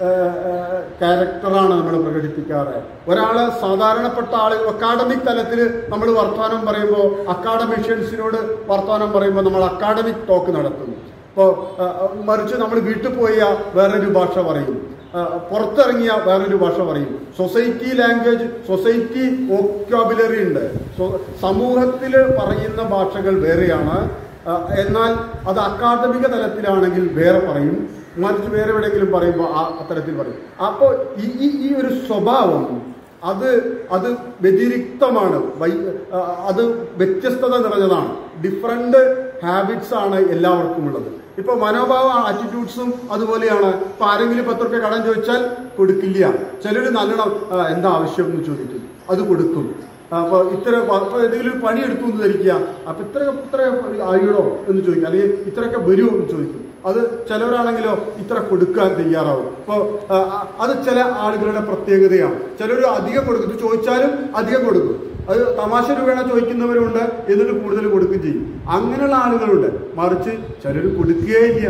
ക്യാരക്ടറാണ് നമ്മൾ പ്രകടിപ്പിക്കാറ് ഒരാള് സാധാരണപ്പെട്ട ആളുകൾ അക്കാഡമിക് തലത്തിൽ നമ്മൾ വർത്തമാനം പറയുമ്പോൾ അക്കാഡമിഷ്യൻസിനോട് വർത്തമാനം പറയുമ്പോൾ നമ്മൾ അക്കാഡമിക് ടോക്ക് നടത്തുന്നു ഇപ്പോൾ മറിച്ച് നമ്മൾ വീട്ടിൽ പോയ വേറൊരു ഭാഷ പറയും ആ, പുറത്തിറങ്ങിയ വേറൊരു ഭാഷ പറയും സൊസൈറ്റി ലാംഗ്വേജ് സൊസൈറ്റി വോക്കാബുലറി ഉണ്ട് സൊ- സമൂഹത്തിൽ പറയുന്ന ഭാഷകൾ വേറെയാണ് ആ, എന്നാൽ അത് അക്കാദമിക തലത്തിലാണെങ്കിൽ വേറെ പറയും മറിച്ച് വേറെ എവിടെയെങ്കിലും പറയുമ്പോൾ ആ അത്തരത്തിൽ പറയും അപ്പോൾ ഈ ഈ- ഈ ഒരു സ്വഭാവം അത് അത് വ്യതിരിക്തമാണ് വൈ ആ, അത് വ്യത്യസ്തത നിറഞ്ഞതാണ് ഡിഫറെന്റ് ഹാബിറ്റ്സ് ആണ് എല്ലാവർക്കും ഉള്ളത് ഇപ്പൊ മനോഭാവ ആറ്റിറ്റ്യൂഡ്സും അതുപോലെയാണ് ഇപ്പൊ ആരെങ്കിലും പത്ത് റുപ്യ കടം ചോദിച്ചാൽ കൊടുക്കില്ല ചിലർ നല്ലോണം ആ, എന്താ ആവശ്യം എന്ന് ചോദിക്കും അത് കൊടുക്കും അപ്പൊ ഇത്ര പ- ഇപ്പൊ ഏതെങ്കിലും ഒരു പണി എടുത്തു എന്ന് ധരിക്കുക അപ്പൊ ഇത്ര ഇത്ര ആയിടോ എന്ന് ചോദിക്കും അല്ലെങ്കിൽ ഇത്രയൊക്കെ വരുമോ എന്ന് ചോദിക്കും അത് ചിലവരാണെങ്കിലോ ഇത്ര കൊടുക്കാൻ തയ്യാറാവും അപ്പോൾ അത് ചില ആളുകളുടെ പ്രത്യേകതയാണ് ചിലർ അധികം കൊടുക്കും ഇത് ചോദിച്ചാലും അധികം കൊടുക്കും അത് തമാശ രൂപേണ ചോദിക്കുന്നവരുണ്ട് എന്നിട്ട് കൂടുതൽ കൊടുക്കുകയും ചെയ്യും അങ്ങനെയുള്ള ആളുകളുണ്ട് മറിച്ച് ചിലർ കൊടുക്കുകയില്ല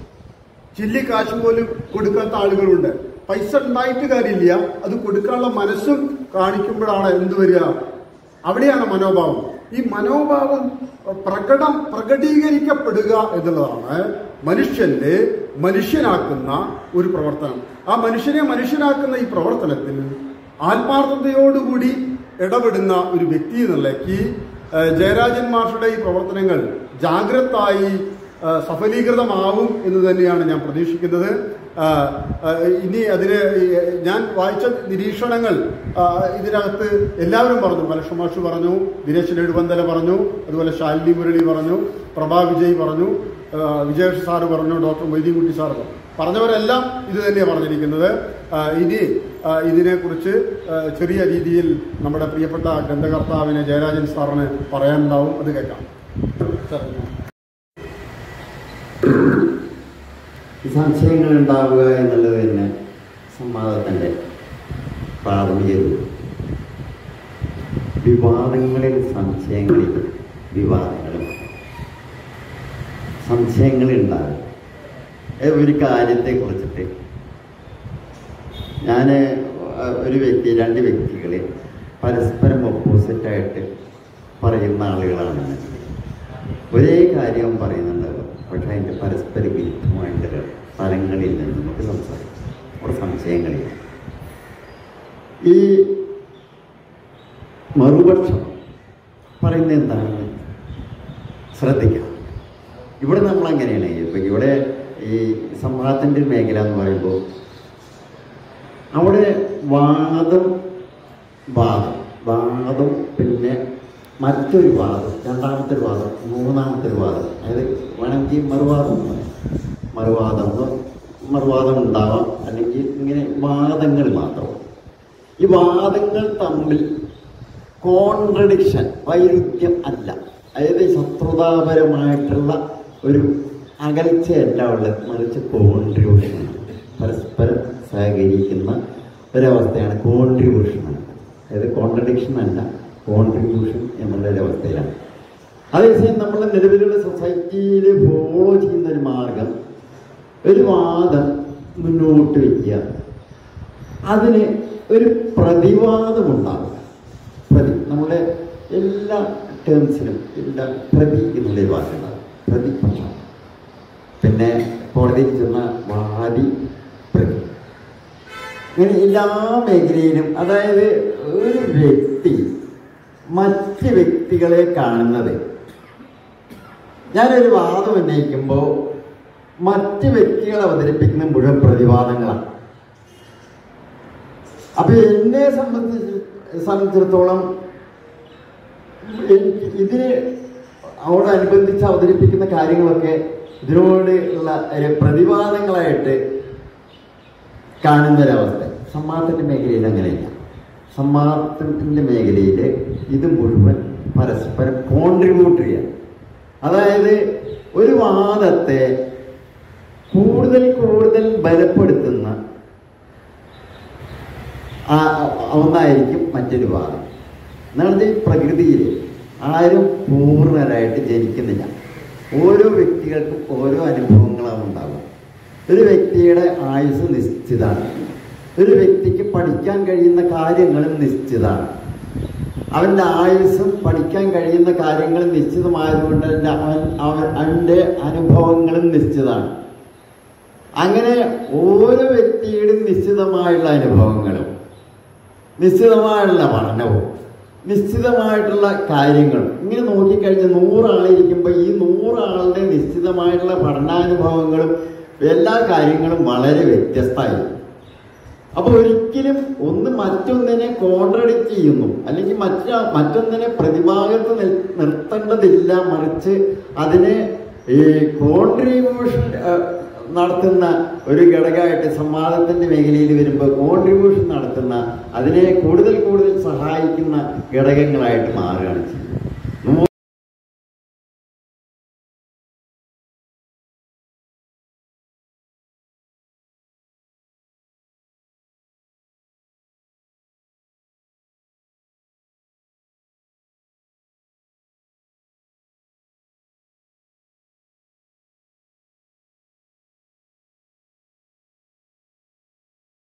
ചില്ലി കാശ് പോലും കൊടുക്കാത്ത ആളുകളുണ്ട് പൈസ ഉണ്ടായിട്ട് കാര്യമില്ല അത് കൊടുക്കാനുള്ള മനസ്സും കാണിക്കുമ്പോഴാണ് എന്ത് വരിക അവിടെയാണ് മനോഭാവം ഈ മനോഭാവം പ്രകടം പ്രകടീകരിക്കപ്പെടുക എന്നുള്ളതാണ് മനുഷ്യന്റെ മനുഷ്യനാക്കുന്ന ഒരു പ്രവർത്തനം ആ മനുഷ്യനെ മനുഷ്യനാക്കുന്ന ഈ പ്രവർത്തനത്തിൽ ആത്മാർത്ഥതയോടുകൂടി ഇടപെടുന്ന ഒരു വ്യക്തി എന്നുള്ളേക്ക് ഏഹ്, ജയരാജൻ മാഷയുടെ ഈ പ്രവർത്തനങ്ങൾ ജാഗ്രതായി ആ, സഫലീകൃതമാവും എന്ന് തന്നെയാണ് ഞാൻ പ്രതീക്ഷിക്കുന്നത് ആ, ആ, ഇനി അതിന് ഈ, ഞാൻ വായിച്ച നിരീക്ഷണങ്ങൾ ആ, ഇതിനകത്ത് എല്ലാവരും പറഞ്ഞു മലക്ഷമാഷ് പറഞ്ഞു ദിനേശ് നെടുവന്തല പറഞ്ഞു അതുപോലെ ശാലിനി മുരളി പറഞ്ഞു പ്രഭാ വിജയ് പറഞ്ഞു ആ, വിജയേഷ് സാറ് പറഞ്ഞു ഡോക്ടർ മൊയ്തീൻകുട്ടി സാർ പറഞ്ഞു പറഞ്ഞവരെല്ലാം ഇത് തന്നെയാണ് പറഞ്ഞിരിക്കുന്നത് ആ, ഇനി ആ, ഇതിനെക്കുറിച്ച് ആ, ചെറിയ രീതിയിൽ നമ്മുടെ പ്രിയപ്പെട്ട ഗ്രന്ഥകർത്താവിന് ജയരാജൻ സാറിന് പറയാനുണ്ടാവും അത് കേൾക്കാം സാർ സംശയങ്ങൾ ഉണ്ടാവുക എന്നുള്ളത് തന്നെ സംവാദത്തിൻ്റെ പ്രാഥമിക രൂപം വിവാദങ്ങളിൽ സംശയങ്ങളിൽ വിവാദങ്ങളും സംശയങ്ങളുണ്ടാകും ഏ, ഒരു കാര്യത്തെ കുറിച്ചിട്ട് ഞാൻ ഒരു വ്യക്തി രണ്ട് വ്യക്തികൾ പരസ്പരം ഓപ്പോസിറ്റായിട്ട് പറയുന്ന ആളുകളാണ് ഒരേ കാര്യം പറയുന്നുണ്ടാവും പക്ഷെ അതിൻ്റെ പരസ്പര വിരുദ്ധമായിട്ടുള്ള ഫലങ്ങളിൽ നിന്ന് നമുക്ക് സംസാരിക്കാം അവിടെ സംശയങ്ങളില്ല ഈ മറുപക്ഷം പറയുന്നത് എന്താണെന്ന് ശ്രദ്ധിക്കാം ഇവിടെ നമ്മൾ അങ്ങനെയാണ് ഇപ്പം ഇവിടെ ഈ സംവാദത്തിൻ്റെ മേഖല എന്ന് പറയുമ്പോൾ അവിടെ വാദം വാദം വാദം പിന്നെ മറ്റൊരു വാദം രണ്ടാമത്തെ ഒരു വാദം മൂന്നാമത്തെ ഒരു വാദം അതായത് വേണമെങ്കിൽ മറുവാദം എന്ന് പറയാം. മറുവാദം എന്ന് മറുവാദം ഉണ്ടാവാം അല്ലെങ്കിൽ ഇങ്ങനെ വാദങ്ങൾ മാത്രം ഈ വാദങ്ങൾ തമ്മിൽ കോൺട്രഡിക്ഷൻ വൈരുദ്ധ്യം അല്ല അതായത് ശത്രുതാപരമായിട്ടുള്ള ഒരു അകൽച്ചയല്ല ഉള്ളത് മറിച്ച് കോൺട്രിബ്യൂഷൻ പരസ്പരം സഹകരിക്കുന്ന ഒരവസ്ഥയാണ് കോൺട്രിബ്യൂഷൻ അതായത് കോൺട്രഡിക്ഷൻ അല്ല കോൺട്രിബ്യൂഷൻ എന്നുള്ള ഒരവസ്ഥയിലാണ് അതേസമയം നമ്മൾ നിലവിലുള്ള സൊസൈറ്റിയിൽ ഫോളോ ചെയ്യുന്ന ഒരു മാർഗം ഒരു വാദം മുന്നോട്ട് വയ്ക്കുക അതിന് ഒരു പ്രതിവാദമുണ്ടാകുക പ്രതി നമ്മുടെ എല്ലാ ടേംസിനും എല്ലാ പ്രതി എന്നുള്ളൊരു വാക്കുണ്ടാകും പ്രതിപക്ഷം പിന്നെ കോടതിയിൽ ചെന്ന വാദി പ്രതി ഇങ്ങനെ എല്ലാ മേഖലയിലും അതായത് ഒരു വ്യക്തി മറ്റ് വ്യക്തികളെ കാണുന്നത് ഞാനൊരു വാദം ഉന്നയിക്കുമ്പോൾ മറ്റ് വ്യക്തികൾ അവതരിപ്പിക്കുന്ന മുഴുവൻ പ്രതിവാദങ്ങളാണ് അപ്പൊ എന്നെ സംബന്ധിച്ച് സംബന്ധിച്ചിടത്തോളം എനിക്ക് ഇതിന് അവരോടനുബന്ധിച്ച് അവതരിപ്പിക്കുന്ന കാര്യങ്ങളൊക്കെ ഇതിനോട് ഉള്ള ഒരു പ്രതിവാദങ്ങളായിട്ട് കാണുന്നൊരവസ്ഥ സമ്മാനത്തിൻ്റെ മേഖലയിൽ അങ്ങനെയില്ല സമ്മാനത്തിൻ്റെ മേഖലയിൽ ഇത് മുഴുവൻ പരസ്പരം കോൺട്രിബ്യൂട്ട് ചെയ്യാം അതായത് ഒരു വാദത്തെ കൂടുതൽ കൂടുതൽ ബലപ്പെടുത്തുന്ന ആ- ഒന്നായിരിക്കും മറ്റൊരു വാദം എന്നാണ് ഈ പ്രകൃതിയിൽ ആരും പൂർണ്ണരായിട്ട് ജനിക്കുന്നില്ല ഓരോ വ്യക്തികൾക്കും ഓരോ അനുഭവങ്ങളാണ് ഉണ്ടാകുക ഒരു വ്യക്തിയുടെ ആയുസ് നിശ്ചിതമാണ് ഒരു വ്യക്തിക്ക് പഠിക്കാൻ കഴിയുന്ന കാര്യങ്ങളും നിശ്ചിതമാണ് അവൻ്റെ ആയുസ്സും പഠിക്കാൻ കഴിയുന്ന കാര്യങ്ങളും നിശ്ചിതമായതുകൊണ്ട് തന്നെ അവൻ അവൻ അവൻ്റെ അനുഭവങ്ങളും നിശ്ചിതമാണ് അങ്ങനെ ഓരോ വ്യക്തിയുടെയും നിശ്ചിതമായുള്ള അനുഭവങ്ങളും നിശ്ചിതമായുള്ള പഠനവും നിശ്ചിതമായിട്ടുള്ള കാര്യങ്ങളും ഇങ്ങനെ നോക്കിക്കഴിഞ്ഞ് നൂറാളിരിക്കുമ്പോൾ ഈ നൂറാളുടെ നിശ്ചിതമായിട്ടുള്ള പഠനാനുഭവങ്ങളും എല്ലാ കാര്യങ്ങളും വളരെ വ്യത്യസ്തമായിരിക്കും അപ്പോൾ ഒരിക്കലും ഒന്ന് മറ്റൊന്നിനെ കോൺട്രഡിക്റ്റ് ചെയ്യുന്നു അല്ലെങ്കിൽ മറ്റ മറ്റൊന്നിനെ പ്രതിഭാഗത്ത് നിൽ നിർത്തേണ്ടതില്ല മറിച്ച് അതിനെ ഈ കോൺട്രിബ്യൂഷൻ നടത്തുന്ന ഒരു ഘടകമായിട്ട് സംവാദത്തിൻ്റെ മേഖലയിൽ വരുമ്പോൾ കോൺട്രിബ്യൂഷൻ നടത്തുന്ന അതിനെ കൂടുതൽ കൂടുതൽ സഹായിക്കുന്ന ഘടകങ്ങളായിട്ട് മാറുകയാണ് ചെയ്യുന്നത്